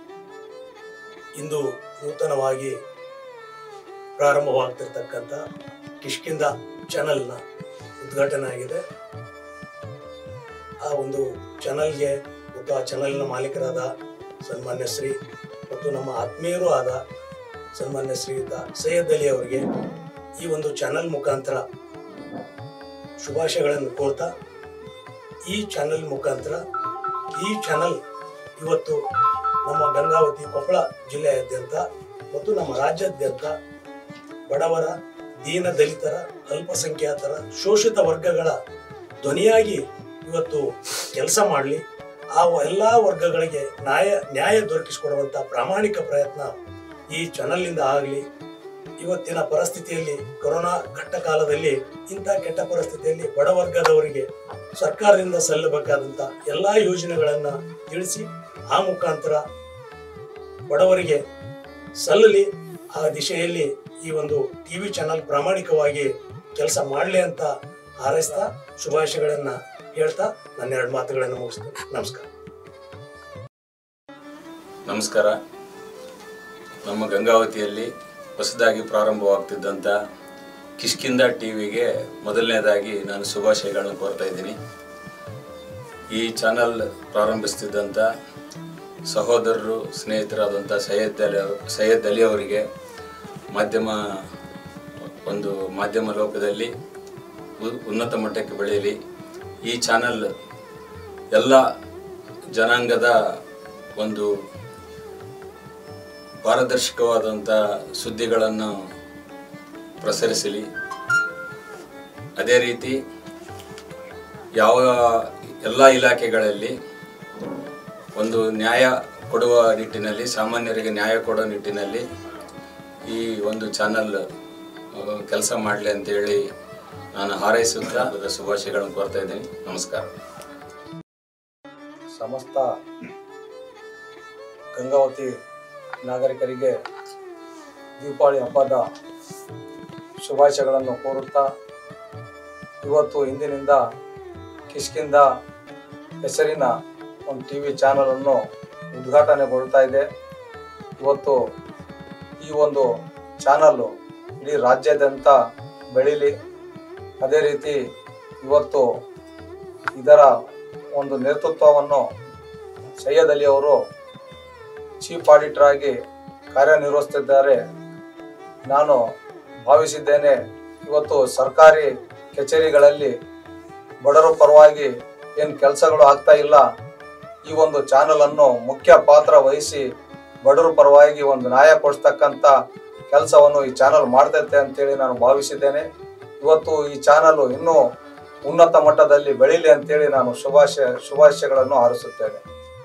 ಇಂದು ನೂತನವಾಗಿ ಪ್ರಾರಂಭವಾಗ್ತಿರ್ತಕ್ಕಂಥ ಕಿಷ್ಕಿಂದ ಚಾನಲ್ನ ಉದ್ಘಾಟನೆ ಆಗಿದೆ ಆ ಒಂದು ಚಾನಲ್ಗೆ ಮತ್ತು ಆ ಚಾನಲ್ನ ಮಾಲೀಕರಾದ ಸನ್ಮಾನ್ಯ ಶ್ರೀ ಮತ್ತು ನಮ್ಮ ಆತ್ಮೀಯರೂ ಆದ ಸನ್ಮಾನ್ಯ ಶ್ರೀಯುತ ಸೈಯದ್ ಅಲಿ ಅವರಿಗೆ ಈ ಒಂದು ಚಾನಲ್ ಮುಖಾಂತರ ಶುಭಾಶಯಗಳನ್ನು ಕೋರ್ತಾ ಈ ಚಾನಲ್ ಮುಖಾಂತರ ಈ ಚಾನಲ್ ಇವತ್ತು ನಮ್ಮ ಗಂಗಾವತಿ ಕೊಪ್ಪಳ ಜಿಲ್ಲೆಯಾದ್ಯಂತ ಮತ್ತು ನಮ್ಮ ರಾಜ್ಯಾದ್ಯಂತ ಬಡವರ ದೀನ ದಲಿತರ ಅಲ್ಪಸಂಖ್ಯಾತರ ಶೋಷಿತ ವರ್ಗಗಳ ಧ್ವನಿಯಾಗಿ ಇವತ್ತು ಕೆಲಸ ಮಾಡಲಿ ಆ ಎಲ್ಲ ವರ್ಗಗಳಿಗೆ ನ್ಯಾಯ ನ್ಯಾಯ ದೊರಕಿಸಿಕೊಡುವಂತ ಪ್ರಾಮಾಣಿಕ ಪ್ರಯತ್ನ ಈ ಚಾನಲ್ನಿಂದ ಆಗಲಿ ಇವತ್ತಿನ ಪರಿಸ್ಥಿತಿಯಲ್ಲಿ ಕೊರೋನಾ ಘಟ್ಟ ಕಾಲದಲ್ಲಿ ಇಂಥ ಕೆಟ್ಟ ಪರಿಸ್ಥಿತಿಯಲ್ಲಿ ಬಡ ವರ್ಗದವರಿಗೆ ಸರ್ಕಾರದಿಂದ ಸಲ್ಲಬೇಕಾದಂತ ಎಲ್ಲಾ ಯೋಜನೆಗಳನ್ನ ತಿಳಿಸಿ ಆ ಮುಖಾಂತರ ಬಡವರಿಗೆ ಸಲ್ಲಲಿ ಆ ದಿಶೆಯಲ್ಲಿ ಈ ಒಂದು ಟಿವಿ ಚಾನಲ್ ಪ್ರಾಮಾಣಿಕವಾಗಿ ಕೆಲಸ ಮಾಡಲಿ ಅಂತ ಹಾರೈಸ್ತಾ ಶುಭಾಶಯಗಳನ್ನ ಹೇಳ್ತಾ ನನ್ನ ಎರಡು ಮಾತುಗಳನ್ನು ಮುಗಿಸ್ತೇನೆ ನಮಸ್ಕಾರ ನಮಸ್ಕಾರ ನಮ್ಮ ಗಂಗಾವತಿಯಲ್ಲಿ ಹೊಸದಾಗಿ ಪ್ರಾರಂಭವಾಗ್ತಿದ್ದಂಥ ಕಿಷ್ಕಿಂದ ಟಿ ವಿಗೆ ಮೊದಲನೇದಾಗಿ ನಾನು ಶುಭಾಶಯಗಳನ್ನು ಕೋರ್ತಾ ಇದ್ದೀನಿ ಈ ಚಾನಲ್ ಪ್ರಾರಂಭಿಸ್ತಿದ್ದಂಥ ಸಹೋದರರು ಸ್ನೇಹಿತರಾದಂಥ ಸೈಯದ್ ಅಲಿ ಅವ್- ಸೈಯದ್ ಅಲಿ ಅವರಿಗೆ ಮಾಧ್ಯಮ ಒಂದು ಮಾಧ್ಯಮ ಲೋಕದಲ್ಲಿ ಉ- ಉನ್ನತ ಮಟ್ಟಕ್ಕೆ ಬೆಳೆಯಲಿ ಈ ಚಾನಲ್ ಎಲ್ಲ ಜನಾಂಗದ ಒಂದು ಪಾರದರ್ಶಕವಾದಂಥ ಸುದ್ದಿಗಳನ್ನು ಪ್ರಸರಿಸಲಿ ಅದೇ ರೀತಿ ಯಾವ ಎಲ್ಲ ಇಲಾಖೆಗಳಲ್ಲಿ ಒಂದು ನ್ಯಾಯ ಕೊಡುವ ನಿಟ್ಟಿನಲ್ಲಿ ಸಾಮಾನ್ಯರಿಗೆ ನ್ಯಾಯ ಕೊಡೋ ನಿಟ್ಟಿನಲ್ಲಿ ಈ ಒಂದು ಚಾನಲ್ ಕೆಲಸ ಮಾಡಲಿ ಅಂತೇಳಿ ನಾನು ಹಾರೈಸುತ್ತಾ ಅದರ ಶುಭಾಶಯಗಳನ್ನು ಕೋರ್ತಾ ಇದ್ದೀನಿ ನಮಸ್ಕಾರ ಸಮಸ್ತ ಗಂಗಾವತಿ ನಾಗರಿಕರಿಗೆ ದೀಪಾವಳಿ ಹಬ್ಬದ ಶುಭಾಶಯಗಳನ್ನು ಕೋರುತ್ತಾ ಇವತ್ತು ಇಂದಿನಿಂದ ಕಿಷ್ಕಿಂದ ಹೆಸರಿನ ಒಂದು ಟಿ ವಿ ಚಾನಲನ್ನು ಉದ್ಘಾಟನೆಗೊಳ್ತಾ ಇದೆ ಇವತ್ತು ಈ ಒಂದು ಚಾನಲ್ಲು ಇಡೀ ರಾಜ್ಯಾದ್ಯಂತ ಬೆಳೀಲಿ ಅದೇ ರೀತಿ ಇವತ್ತು ಇದರ ಒಂದು ನೇತೃತ್ವವನ್ನು ಸೈಯದ್ ಅಲಿ ಅವರು ಚೀಫ್ ಆಡಿಟರ್ ಆಗಿ ಕಾರ್ಯನಿರ್ವಹಿಸುತ್ತಿದ್ದಾರೆ ನಾನು ಭಾವಿಸಿದ್ದೇನೆ ಇವತ್ತು ಸರ್ಕಾರಿ ಕಚೇರಿಗಳಲ್ಲಿ ಬಡವರ ಪರವಾಗಿ ಏನು ಕೆಲಸಗಳು ಆಗ್ತಾ ಇಲ್ಲ ಈ ಒಂದು ಚಾನಲ್ ಅನ್ನು ಮುಖ್ಯ ಪಾತ್ರ ವಹಿಸಿ ಬಡವರ ಪರವಾಗಿ ಒಂದು ನ್ಯಾಯ ಕೊಡಿಸ್ತಕ್ಕಂಥ ಕೆಲಸವನ್ನು ಈ ಚಾನಲ್ ಮಾಡ್ತೈತೆ ಅಂತೇಳಿ ನಾನು ಭಾವಿಸಿದ್ದೇನೆ ಇವತ್ತು ಈ ಚಾನಲ್ ಇನ್ನೂ ಉನ್ನತ ಮಟ್ಟದಲ್ಲಿ ಬೆಳೀಲಿ ಅಂತೇಳಿ ನಾನು ಶುಭಾಶಯ ಶುಭಾಶಯಗಳನ್ನು ಹಾರಿಸುತ್ತೇನೆ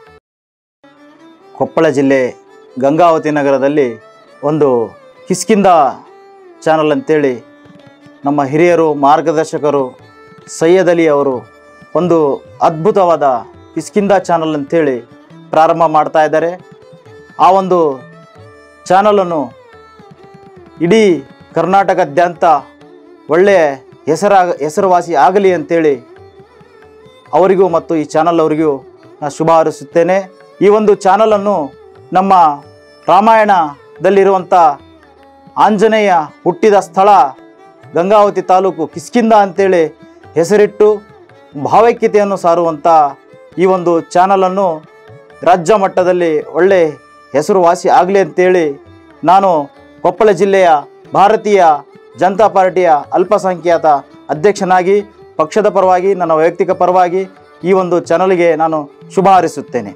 ಕೊಪ್ಪಳ ಜಿಲ್ಲೆ ಗಂಗಾವತಿ ನಗರದಲ್ಲಿ ಒಂದು ಕಿಸ್ಕಿಂದ ಚಾನಲ್ ಅಂತೇಳಿ ನಮ್ಮ ಹಿರಿಯರು ಮಾರ್ಗದರ್ಶಕರು ಸೈಯದ್ ಅಲಿ ಅವರು ಒಂದು ಅದ್ಭುತವಾದ ಕಿಸ್ಕಿಂದ ಚಾನಲ್ ಅಂತೇಳಿ ಪ್ರಾರಂಭ ಮಾಡ್ತಾ ಇದ್ದಾರೆ ಆ ಒಂದು ಚಾನಲನ್ನು ಇಡೀ ಕರ್ನಾಟಕದಾದ್ಯಂತ ಒಳ್ಳೆಯ ಹೆಸರಾಗ ಹೆಸರುವಾಸಿ ಆಗಲಿ ಅಂತೇಳಿ ಅವರಿಗೂ ಮತ್ತು ಈ ಚಾನಲ್ ಅವರಿಗೂ ನಾನು ಶುಭ ಹಾರೈಸುತ್ತೇನೆ ಈ ಒಂದು ಚಾನಲನ್ನು ನಮ್ಮ ರಾಮಾಯಣದಲ್ಲಿರುವಂಥ ಆಂಜನೇಯ ಹುಟ್ಟಿದ ಸ್ಥಳ ಗಂಗಾವತಿ ತಾಲೂಕು ಕಿಸ್ಕಿಂದ ಅಂತೇಳಿ ಹೆಸರಿಟ್ಟು ಭಾವೈಕ್ಯತೆಯನ್ನು ಸಾರುವಂಥ ಈ ಒಂದು ಚಾನಲನ್ನು ರಾಜ್ಯ ಮಟ್ಟದಲ್ಲಿ ಒಳ್ಳೆ ಹೆಸರುವಾಸಿ ಆಗಲಿ ಅಂತೇಳಿ ನಾನು ಕೊಪ್ಪಳ ಜಿಲ್ಲೆಯ ಭಾರತೀಯ ಜನತಾ ಪಾರ್ಟಿಯ ಅಲ್ಪಸಂಖ್ಯಾತ ಅಧ್ಯಕ್ಷನಾಗಿ ಪಕ್ಷದ ಪರವಾಗಿ ನನ್ನ ವೈಯಕ್ತಿಕ ಪರವಾಗಿ ಈ ಒಂದು ಚಾನಲ್ಗೆ ನಾನು ಶುಭ ಹಾರೈಸುತ್ತೇನೆ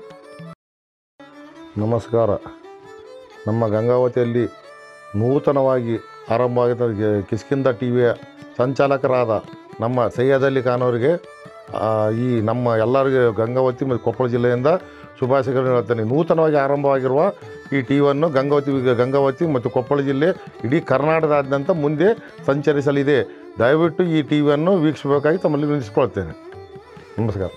ನಮಸ್ಕಾರ ನಮ್ಮ ಗಂಗಾವತಿಯಲ್ಲಿ ನೂತನವಾಗಿ ಆರಂಭವಾಗಿದ್ದ ಗೆ- ಕಿಷ್ಕಿಂದ ಟಿ ವಿಯ ಸಂಚಾಲಕರಾದ ನಮ್ಮ ಸೈಯದ್ ಅಲಿ ಖಾನ್ ಅವರಿಗೆ ಆ, ಈ ನಮ್ಮ ಎಲ್ಲರಿಗೆ ಗಂಗಾವತಿ ಮತ್ತು ಕೊಪ್ಪಳ ಜಿಲ್ಲೆಯಿಂದ ಶುಭಾಶಯಗಳನ್ನು ಹೇಳ್ತೇನೆ ನೂತನವಾಗಿ ಆರಂಭವಾಗಿರುವ ಈ ಟಿ ವಿಯನ್ನು ಗಂಗಾವತಿ ಗಂಗಾವತಿ ಮತ್ತು ಕೊಪ್ಪಳ ಜಿಲ್ಲೆ ಇಡೀ ಕರ್ನಾಟಕದಾದ್ಯಂತ ಮುಂದೆ ಸಂಚರಿಸಲಿದೆ ದಯವಿಟ್ಟು ಈ ಟಿ ವಿಯನ್ನು ವೀಕ್ಷಿಸಬೇಕಾಗಿ ತಮ್ಮಲ್ಲಿ ವಿನಿಸ್ಕೊಳ್ತೇನೆ ನಮಸ್ಕಾರ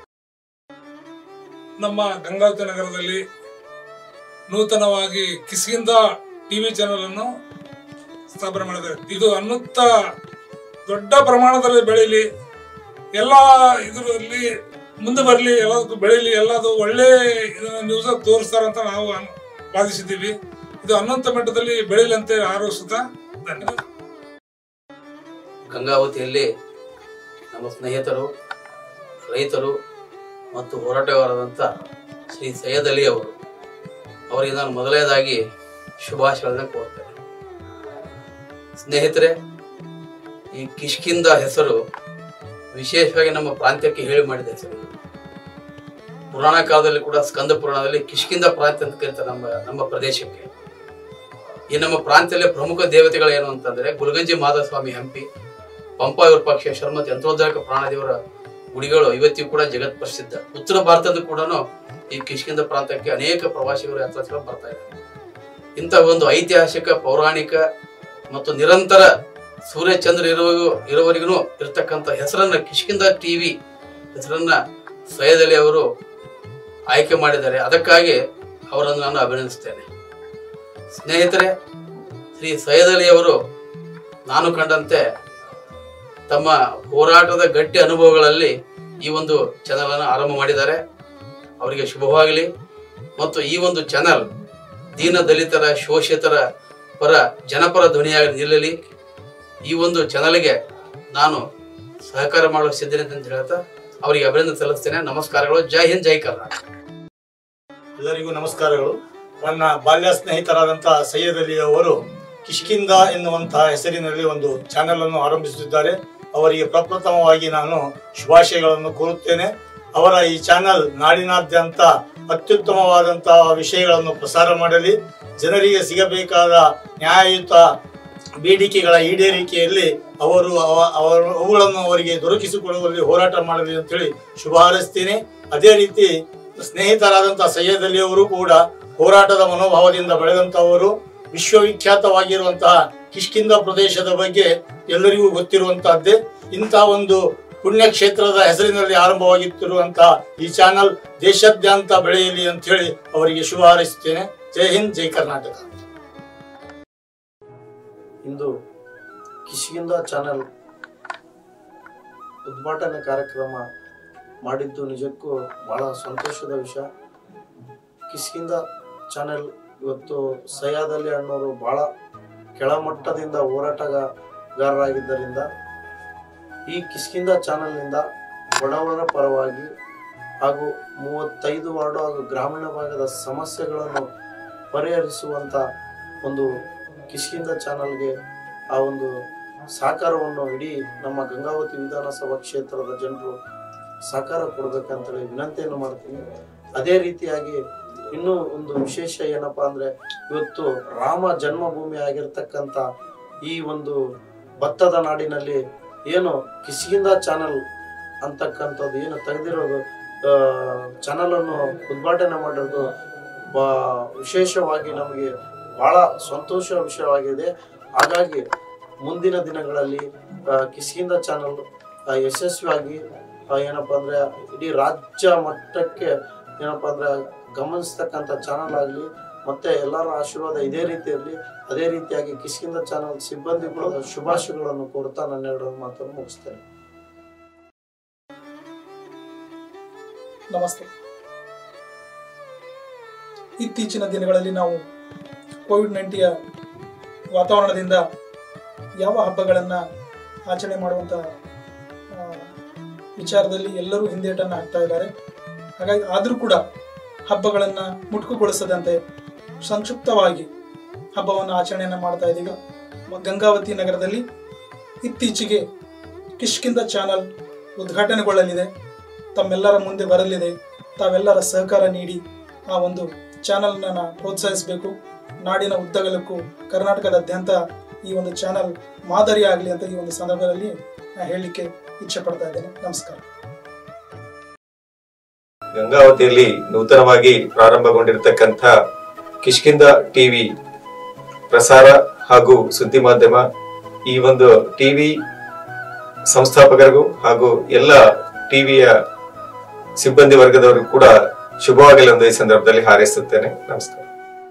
ನಮ್ಮ ಗಂಗಾವತಿ ನಗರದಲ್ಲಿ ನೂತನವಾಗಿ ಕಿಸ್ಕಿಂದ ಟಿವಿ ಚಾನೆಲ್ ಅನ್ನು ಸ್ಥಾಪನೆ ಮಾಡಿದ್ದಾರೆ ಇದು ಅನ್ನುತ್ತ ದೊಡ್ಡ ಪ್ರಮಾಣದಲ್ಲಿ ಬೆಳೀಲಿ ಎಲ್ಲ ಇದರಲ್ಲಿ ಮುಂದೆ ಬರಲಿ ಎಲ್ಲದಕ್ಕೂ ಬೆಳೀಲಿ ಎಲ್ಲದು ಒಳ್ಳೆ ಇದನ್ನ ನ್ಯೂಸ್ ತೋರಿಸ್ತಾರಂತ ನಾವು ಅನ್- ವಾದಿಸಿದ್ದೀವಿ ಇದು ಅನ್ನಂತ ಮಟ್ಟದಲ್ಲಿ ಬೆಳೀಲಿ ಅಂತ ಆರೋಪಿಸುತ್ತಾ ಧನ್ಯವಾದ ಗಂಗಾವತಿಯಲ್ಲಿ ನಮ್ಮ ಸ್ನೇಹಿತರು ರೈತರು ಮತ್ತು ಹೋರಾಟಗಾರರಾದಂಥ ಶ್ರೀ ಸೈಯದ್ ಅಲಿ ಅವರು ಅವರಿಗೆ ನಾನು ಮೊದಲನೇದಾಗಿ ಶುಭಾಶಯಗಳನ್ನ ಕೋರ್ತೇನೆ ಸ್ನೇಹಿತರೆ ಈ ಕಿಷ್ಕಿಂದ ಹೆಸರು ವಿಶೇಷವಾಗಿ ನಮ್ಮ ಪ್ರಾಂತ್ಯಕ್ಕೆ ಹೇಳಿ ಮಾಡಿದ ಹೆಸರು ಇದು. ಪುರಾಣ ಕಾಲದಲ್ಲಿ ಕೂಡ ಸ್ಕಂದ ಪುರಾಣದಲ್ಲಿ ಕಿಷ್ಕಿಂದ ಪ್ರಾಂತ್ಯ ಅಂತ ಕರೀತಾರೆ ನಮ್ಮ ನಮ್ಮ ಪ್ರದೇಶಕ್ಕೆ ಈ ನಮ್ಮ ಪ್ರಾಂತ್ಯದಲ್ಲಿ ಪ್ರಮುಖ ದೇವತೆಗಳು ಏನು ಅಂತಂದ್ರೆ ಗುಲ್ಗಂಜಿ ಮಾಧವಸ್ವಾಮಿ ಹಂಪಿ ಪಂಪ ವಿರೂಪಾಕ್ಷೇಶ್ವರ ಮತ್ತು ಯಂತ್ರೋದ್ಧಾರಕ ಪ್ರಾಣದೇವರ ಗುಡಿಗಳು ಇವತ್ತಿಗೂ ಕೂಡ ಜಗತ್ ಪ್ರಸಿದ್ಧ ಉತ್ತರ ಭಾರತದ ಕೂಡ ಈ ಕಿಷ್ಕಿಂದ ಪ್ರಾಂತಕ್ಕೆ ಅನೇಕ ಪ್ರವಾಸಿಗರು ಯಾತ್ರಾರ್ಥಿಗಳು ಬರ್ತಾ ಇದ್ದಾರೆ ಇಂಥ ಒಂದು ಐತಿಹಾಸಿಕ ಪೌರಾಣಿಕ ಮತ್ತು ನಿರಂತರ ಸೂರ್ಯ ಚಂದ್ರ ಇರುವ ಇರುವವರೆಗೂ ಇರತಕ್ಕಂಥ ಹೆಸರನ್ನ ಕಿಷ್ಕಿಂದ ಟಿವಿ ಹೆಸರನ್ನ ಸೈಯದ್ ಅಲಿ ಅವರು ಆಯ್ಕೆ ಮಾಡಿದ್ದಾರೆ ಅದಕ್ಕಾಗಿ ಅವರನ್ನು ನಾನು ಅಭಿನಂದಿಸ್ತೇನೆ ಸ್ನೇಹಿತರೆ ಶ್ರೀ ಸೈಯದ್ ಅಲಿ ಅವರು ನಾನು ಕಂಡಂತೆ ತಮ್ಮ ಹೋರಾಟದ ಗಟ್ಟಿ ಅನುಭವಗಳಲ್ಲಿ ಈ ಒಂದು ಚಾನಲ್ ಅನ್ನು ಆರಂಭ ಮಾಡಿದ್ದಾರೆ ಅವರಿಗೆ ಶುಭವಾಗಲಿ ಮತ್ತು ಈ ಒಂದು ಚಾನಲ್ ದೀನ ದಲಿತರ ಶೋಷಿತರ ಪರ ಜನಪರ ಧ್ವನಿಯಾಗಿ ನಿಲ್ಲಲಿ ಈ ಒಂದು ಚಾನಲ್ಗೆ ನಾನು ಸಹಕಾರ ಮಾಡಲು ಸಿದ್ಧನೆ ಅಂತ ಹೇಳ್ತಾ ಅವರಿಗೆ ಅಭಿನಂದನೆ ಸಲ್ಲಿಸ್ತೇನೆ ನಮಸ್ಕಾರಗಳು ಜೈ ಹಿಂದ್ ಜೈ ಕರ್ನಾಟಕ ಎಲ್ಲರಿಗೂ ನಮಸ್ಕಾರಗಳು ನನ್ನ ಬಾಲ್ಯ ಸ್ನೇಹಿತರಾದಂತಹ ಸೈಯದ್ ಅಲಿ ಅವರು ಕಿಷ್ಕಿಂದ ಎನ್ನುವಂತಹ ಹೆಸರಿನಲ್ಲಿ ಒಂದು ಚಾನೆಲ್ ಅನ್ನು ಆರಂಭಿಸುತ್ತಿದ್ದಾರೆ ಅವರಿಗೆ ಪ್ರಪ್ರಥಮವಾಗಿ ನಾನು ಶುಭಾಶಯಗಳನ್ನು ಕೋರುತ್ತೇನೆ ಅವರ ಈ ಚಾನಲ್ ನಾಡಿನಾದ್ಯಂತ ಅತ್ಯುತ್ತಮವಾದಂತಹ ವಿಷಯಗಳನ್ನು ಪ್ರಸಾರ ಮಾಡಲಿ ಜನರಿಗೆ ಸಿಗಬೇಕಾದ ನ್ಯಾಯಯುತ ಬೇಡಿಕೆಗಳ ಈಡೇರಿಕೆಯಲ್ಲಿ ಅವರು ಅವ- ಅವರು ಅವುಗಳನ್ನು ಅವರಿಗೆ ದೊರಕಿಸಿಕೊಡುವಲ್ಲಿ ಹೋರಾಟ ಮಾಡಲಿ ಅಂತೇಳಿ ಶುಭ ಹಾರೈಸ್ತೇನೆ ಅದೇ ರೀತಿ ಸ್ನೇಹಿತರಾದಂತಹ ಸೈಯದ್ ಅಲಿ ಅವರು ಕೂಡ ಹೋರಾಟದ ಮನೋಭಾವದಿಂದ ಬೆಳೆದಂತಹವರು ವಿಶ್ವವಿಖ್ಯಾತವಾಗಿರುವಂತಹ ಕಿಷ್ಕಿಂದ ಪ್ರದೇಶದ ಬಗ್ಗೆ ಎಲ್ಲರಿಗೂ ಗೊತ್ತಿರುವಂತಹದ್ದೇ ಇಂತಹ ಒಂದು ಪುಣ್ಯ ಕ್ಷೇತ್ರದ ಹೆಸರಿನಲ್ಲಿ ಆರಂಭವಾಗಿತ್ತಿರುವಂತಹ ಈ ಚಾನಲ್ ದೇಶಾದ್ಯಂತ ಬೆಳೆಯಲಿ ಅಂತ ಹೇಳಿ ಅವರಿಗೆ ಶುಭ ಹಾರೈಸುತ್ತೇನೆ ಜೈ ಹಿಂದ್ ಜೈ ಕರ್ನಾಟಕ ಇಂದು ಕಿಶಿಗಿಂದ ಚಾನೆಲ್ ಉದ್ಘಾಟನೆ ಕಾರ್ಯಕ್ರಮ ಮಾಡಿದ್ದು ನಿಜಕ್ಕೂ ಬಹಳ ಸಂತೋಷದ ವಿಷಯ ಕಿಸ್ಕಿಂದ ಚಾನೆಲ್ ಇವತ್ತು ಸಯ್ಯಾದ್ ಅಲಿ ಅಣ್ಣವರು ಬಹಳ ಕೆಳಮಟ್ಟದಿಂದ ಹೋರಾಟಗಾರರಾಗಿದ್ದರಿಂದ ಈ ಕಿಸ್ಕಿಂದ ಚಾನೆಲ್ನಿಂದ ಬಡವರ ಪರವಾಗಿ ಹಾಗೂ ಮೂವತ್ತೈದು ವಾರ್ಡು ಹಾಗೂ ಗ್ರಾಮೀಣ ಭಾಗದ ಸಮಸ್ಯೆಗಳನ್ನು ಪರಿಹರಿಸುವಂತ ಒಂದು ಕಿಷ್ಕಿಂದ ಚಾನಲ್ಗೆ ಆ ಒಂದು ಸಹಕಾರವನ್ನು ಇಡೀ ನಮ್ಮ ಗಂಗಾವತಿ ವಿಧಾನಸಭಾ ಕ್ಷೇತ್ರದ ಜನರು ಸಹಕಾರ ಕೊಡ್ಬೇಕಂತೇಳಿ ವಿನಂತಿಯನ್ನು ಮಾಡ್ತೀನಿ ಅದೇ ರೀತಿಯಾಗಿ ಇನ್ನೂ ಒಂದು ವಿಶೇಷ ಏನಪ್ಪಾ ಅಂದ್ರೆ ಇವತ್ತು ರಾಮ ಜನ್ಮಭೂಮಿ ಆಗಿರ್ತಕ್ಕಂಥ ಈ ಒಂದು ಭತ್ತದ ನಾಡಿನಲ್ಲಿ ಏನು ಕಿಸ್ಕಿಂದ ಚಾನಲ್ ಅಂತಕ್ಕಂಥದ್ದು ಏನು ತೆಗೆದಿರೋದು ಚಾನಲ್ ಅನ್ನು ಉದ್ಘಾಟನೆ ಮಾಡಿರೋದು ಬಾ- ವಿಶೇಷವಾಗಿ ನಮಗೆ ಬಹಳ ಸಂತೋಷ ವಿಷಯವಾಗಿದೆ ಹಾಗಾಗಿ ಮುಂದಿನ ದಿನಗಳಲ್ಲಿ ಆ, ಕಿಸ್ಕಿಂದ ಚಾನಲ್ ಯಶಸ್ವಿಯಾಗಿ ಆ, ಏನಪ್ಪಾ ಅಂದ್ರೆ ಇಡೀ ರಾಜ್ಯ ಮಟ್ಟಕ್ಕೆ ಏನಪ್ಪಾ ಅಂದ್ರೆ ಗಮನಿಸ್ತಕ್ಕಂಥ ಚಾನಲ್ ಆಗಲಿ ಮತ್ತೆ ಎಲ್ಲರ ಆಶೀರ್ವಾದ ಇದೇ ರೀತಿಯಲ್ಲಿ ಅದೇ ರೀತಿಯಾಗಿ ಕಿಸ್ಕಿಂದ ಚಾನಲ್ ಸಿಬ್ಬಂದಿಗಳು ಶುಭಾಶಯಗಳನ್ನು ಕೋರ್ತಾ ನನ್ನ ಎರಡು ಮಾತನ್ನು ಮುಗಿಸ್ತೇನೆ ನಮಸ್ತೆ ಇತ್ತೀಚಿನ ದಿನಗಳಲ್ಲಿ ನಾವು ಕೋವಿಡ್ ನೈನ್ಟಿಯ ವಾತಾವರಣದಿಂದ ಯಾವ ಹಬ್ಬಗಳನ್ನು ಆಚರಣೆ ಮಾಡುವಂಥ ಆ, ವಿಚಾರದಲ್ಲಿ ಎಲ್ಲರೂ ಹಿಂದೇಟನ್ನು ಹಾಕ್ತಾ ಇದ್ದಾರೆ ಹಾಗಾಗಿ ಆದರೂ ಕೂಡ ಹಬ್ಬಗಳನ್ನು ಮುಟುಕುಗೊಳಿಸದಂತೆ ಸಂಕ್ಷಿಪ್ತವಾಗಿ ಹಬ್ಬವನ್ನು ಆಚರಣೆಯನ್ನು ಮಾಡ್ತಾ ಇದ್ದೀವಿ ಮ- ಗಂಗಾವತಿ ನಗರದಲ್ಲಿ ಇತ್ತೀಚೆಗೆ ಕಿಷ್ಕಿಂದ ಚಾನಲ್ ಉದ್ಘಾಟನೆಗೊಳ್ಳಲಿದೆ ತಮ್ಮೆಲ್ಲರ ಮುಂದೆ ಬರಲಿದೆ ತಾವೆಲ್ಲರ ಸಹಕಾರ ನೀಡಿ ಆ ಒಂದು ಚಾನಲ್ನ ಪ್ರೋತ್ಸಾಹಿಸಬೇಕು ನಾಡಿನ ಉದ್ದಗಲಕ್ಕೂ ಕರ್ನಾಟಕದಾದ್ಯಂತ ಈ ಒಂದು ಚಾನಲ್ ಮಾದರಿ ಆಗಲಿ ಅಂತ ಈ ಒಂದು ಸಂದರ್ಭದಲ್ಲಿ ನಾನು ಹೇಳಲಿಕ್ಕೆ ಇಚ್ಛೆ ಪಡ್ತಾ ಇದ್ದೇನೆ ನಮಸ್ಕಾರ ಗಂಗಾವತಿಯಲ್ಲಿ ನೂತನವಾಗಿ ಪ್ರಾರಂಭಗೊಂಡಿರತಕ್ಕಂಥ ಕಿಷ್ಕಿಂದ ಟಿವಿ ಪ್ರಸಾರ ಹಾಗೂ ಸುದ್ದಿ ಮಾಧ್ಯಮ ಈ ಒಂದು ಟಿವಿ ಸಂಸ್ಥಾಪಕರಿಗೂ ಹಾಗೂ ಎಲ್ಲ ಟಿವಿಯ ಸಿಬ್ಬಂದಿ ವರ್ಗದವರು ಕೂಡ ಶುಭವಾಗಲಿ ಎಂದು ಈ ಸಂದರ್ಭದಲ್ಲಿ ಹಾರೈಸುತ್ತೇನೆ ನಮಸ್ಕಾರ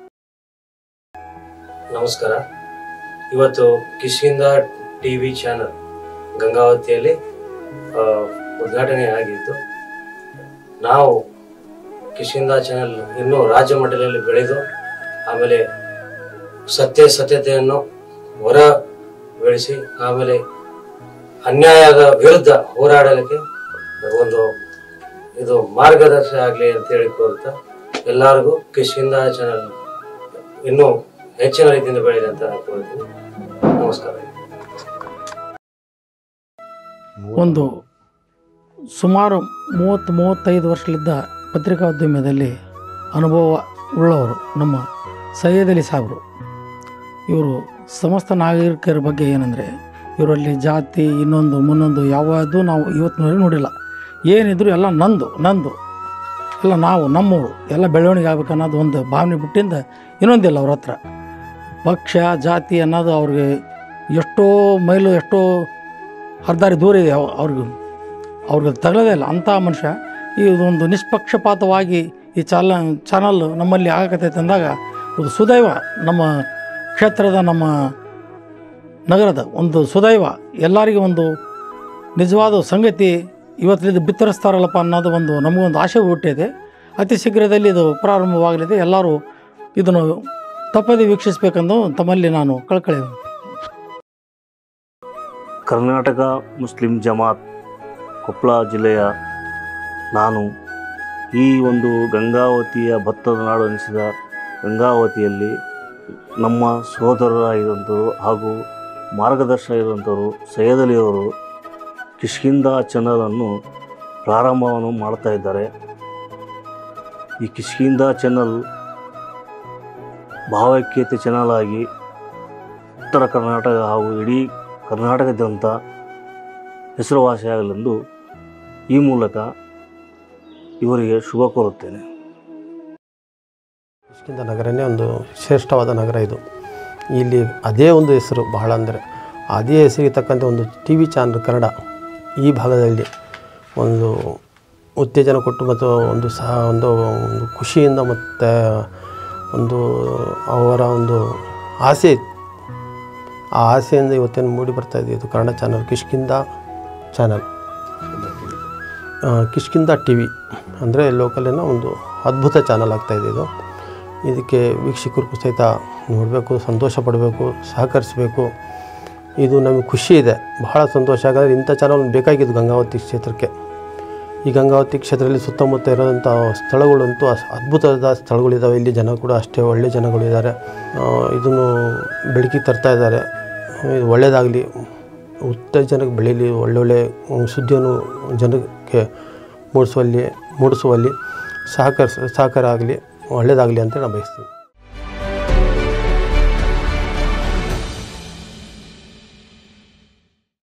ನಮಸ್ಕಾರ ಇವತ್ತು ಕಿಷ್ಕಿಂದ ಟಿ ವಿ ಚಾನಲ್ ಗಂಗಾವತಿಯಲ್ಲಿ ಆ, ಉದ್ಘಾಟನೆ ಆಗಿತ್ತು ನಾವು ಕಿಷ್ಕಿಂದ ಚಾನಲ್ ಇನ್ನೂ ರಾಜ್ಯ ಮಟ್ಟದಲ್ಲಿ ಬೆಳೆದು ಆಮೇಲೆ ಸತ್ಯಾಸತ್ಯತೆಯನ್ನು ಹೊರ ಬೆಳೆಸಿ ಆಮೇಲೆ ಅನ್ಯಾಯದ ವಿರುದ್ಧ ಹೋರಾಡಲಿಕ್ಕೆ ಒಂದು ಇದು ಮಾರ್ಗದರ್ಶಿ ಆಗಲಿ ಅಂತೇಳಿ ಕೋರುತ್ತಾ ಎಲ್ಲರಿಗೂ ಕಿಷ್ಕಿಂದ ಚಾನಲ್ ಇನ್ನೂ ಹೆಚ್ಚಿನ ರೀತಿಯಿಂದ ಬೆಳೆಯಲಿ ಅಂತ ನಾನು ಕೋರ್ತೀನಿ ನಮಸ್ಕಾರ ಒಂದು ಸುಮಾರು ಮೂವತ್ತು ಮೂವತ್ತೈದು ವರ್ಷಗಳಿದ್ದ ಪತ್ರಿಕೋದ್ಯಮದಲ್ಲಿ ಅನುಭವ ಉಳ್ಳವರು ನಮ್ಮ ಸೈಯದ್ ಅಲಿ ಸಾಹೇಬರು ಇವರು ಸಮಸ್ತ ನಾಗರಿಕರ ಬಗ್ಗೆ ಏನಂದರೆ ಇವರಲ್ಲಿ ಜಾತಿ ಇನ್ನೊಂದು ಮುನ್ನೊಂದು ಯಾವುದೂ ನಾವು ಇವತ್ತಿನವರೆಗೆ ನೋಡಿಲ್ಲ ಏನಿದ್ರು ಎಲ್ಲ ನಂದು ನಂದು ಎಲ್ಲ ನಾವು ನಮ್ಮೂರು ಎಲ್ಲ ಬೆಳವಣಿಗೆ ಆಗ್ಬೇಕು ಅನ್ನೋದು ಒಂದು ಭಾವನೆ ಬಿಟ್ಟಿಂದ ಇನ್ನೊಂದಿಲ್ಲ ಅವ್ರ ಹತ್ರ ಪಕ್ಷ ಜಾತಿ ಅನ್ನೋದು ಅವ್ರಿಗೆ ಎಷ್ಟೋ ಮೈಲು ಎಷ್ಟೋ ಹರ್ದಾರಿ ದೂರ ಇದೆ ಅವ್- ಅವ್ರಿಗೆ ಅವ್ರಿಗೆ ತಗಲದೇ ಇಲ್ಲ ಅಂಥ ಮನುಷ್ಯ ಈ ಒಂದು ನಿಷ್ಪಕ್ಷಪಾತವಾಗಿ ಈ ಚಾಲ ಚಾನಲ್ ನಮ್ಮಲ್ಲಿ ಆಗಕತ್ತೈತೆ ಅಂದಾಗ ಒಂದು ಸುದೈವ ನಮ್ಮ ಕ್ಷೇತ್ರದ ನಮ್ಮ ನಗರದ ಒಂದು ಸುದೈವ ಎಲ್ಲರಿಗೂ ಒಂದು ನಿಜವಾದ ಸಂಗತಿ ಇವತ್ತಿದ್ದು ಬಿತ್ತರಿಸ್ತಾರಲ್ಲಪ್ಪ ಅನ್ನೋದು ಒಂದು ನಮಗೊಂದು ಆಶೆ ಹುಟ್ಟಿದೆ ಅತಿ ಶೀಘ್ರದಲ್ಲಿ ಇದು ಪ್ರಾರಂಭವಾಗಲಿದೆ ಎಲ್ಲರೂ ಇದನ್ನು ತಪ್ಪದೆ ವೀಕ್ಷಿಸಬೇಕೆಂದು ತಮ್ಮಲ್ಲಿ ನಾನು ಕಳ್ಕಳಿ ಕರ್ನಾಟಕ ಮುಸ್ಲಿಂ ಜಮಾತ್ ಕೊಪ್ಪಳ ಜಿಲ್ಲೆಯ ನಾನು ಈ ಒಂದು ಗಂಗಾವತಿಯ ಭತ್ತದ ನಾಡು ಎನಿಸಿದ ಗಂಗಾವತಿಯಲ್ಲಿ ನಮ್ಮ ಸೋದರರಾಗಿರುವಂಥವರು ಹಾಗೂ ಮಾರ್ಗದರ್ಶಕ ಇರುವಂಥವರು ಸೈಯದ್ ಅಲಿಯವರು ಕಿಷ್ಕಿಂದ ಚಾನಲನ್ನು ಪ್ರಾರಂಭವನ್ನು ಮಾಡ್ತಾ ಇದ್ದಾರೆ ಈ ಕಿಷ್ಕಿಂದ ಚಾನಲ್ ಭಾವೈಕ್ಯತೆ ಚಾನಲ್ ಆಗಿ ಉತ್ತರ ಕರ್ನಾಟಕ ಹಾಗೂ ಇಡೀ ಕರ್ನಾಟಕದಾದ್ಯಂತ ಹೆಸರುವಾಸಿಯಾಗಲೆಂದು ಈ ಮೂಲಕ ಇವರಿಗೆ ಶುಭ ಕೋರುತ್ತೇನೆ ಕಿಷ್ಕಿಂಧ ನಗರನೇ ಒಂದು ಶ್ರೇಷ್ಠವಾದ ನಗರ ಇದು ಇಲ್ಲಿ ಅದೇ ಒಂದು ಹೆಸರು ಬಹಳ ಅಂದರೆ ಅದೇ ಹೆಸರಿಗೆ ತಕ್ಕಂಥ ಒಂದು ಟಿ ವಿ ಚಾನಲ್ ಕನ್ನಡ ಈ ಭಾಗದಲ್ಲಿ ಒಂದು ಉತ್ತೇಜನ ಕೊಟ್ಟು ಮತ್ತು ಒಂದು ಸಹ ಒಂದು ಒಂದು ಖುಷಿಯಿಂದ ಮತ್ತು ಒಂದು ಅವರ ಒಂದು ಆಸೆ ಇತ್ತು. ಆ ಆಸೆಯಿಂದ ಇವತ್ತೇನು ಮೂಡಿ ಬರ್ತಾ ಇದೆ ಇದು ಕನ್ನಡ ಚಾನಲ್ ಕಿಷ್ಕಿಂದ ಚಾನಲ್ ಆ, ಕಿಷ್ಕಿಂದ ಟಿ ವಿ ಅಂದರೆ ಲೋಕಲಿನ ಒಂದು ಅದ್ಭುತ ಚಾನಲ್ ಆಗ್ತಾಯಿದೆ ಇದು ಇದಕ್ಕೆ ವೀಕ್ಷಕರಿಗೂ ಸಹಿತ ನೋಡಬೇಕು ಸಂತೋಷ ಪಡಬೇಕು ಸಹಕರಿಸಬೇಕು ಇದು ನಮಗೆ ಖುಷಿ ಇದೆ ಬಹಳ ಸಂತೋಷ ಯಾಕಂದರೆ ಇಂಥ ಚಾನಲ್ ಬೇಕಾಗಿದ್ದು ಗಂಗಾವತಿ ಕ್ಷೇತ್ರಕ್ಕೆ ಈ ಗಂಗಾವತಿ ಕ್ಷೇತ್ರದಲ್ಲಿ ಸುತ್ತಮುತ್ತ ಇರೋದಂಥ ಸ್ಥಳಗಳಂತೂ ಅಸ್- ಅದ್ಭುತವಾದ ಸ್ಥಳಗಳಿದ್ದಾವೆ ಇಲ್ಲಿ ಜನ ಕೂಡ ಅಷ್ಟೇ ಒಳ್ಳೆ ಜನಗಳಿದ್ದಾರೆ ಆ, ಇದನ್ನು ಬೆಳಕಿಗೆ ತರ್ತಾ ಇದ್ದಾರೆ ಇದು ಒಳ್ಳೆಯದಾಗಲಿ ಉತ್ತೇಜನಕ್ಕೆ ಬೆಳೀಲಿ ಒಳ್ಳೊಳ್ಳೆ ಸುದ್ದಿಯನ್ನು ಜನಕ್ಕೆ ಮೂಡಿಸುವಲ್ಲಿ ಮೂಡಿಸುವಲ್ಲಿ ಸಹಕರಿಸ ಸಹಕಾರ ಆಗಲಿ ಒಳ್ಳೆಯದಾಗಲಿ ಅಂತ ನಾನು ಬಯಸ್ತೀನಿ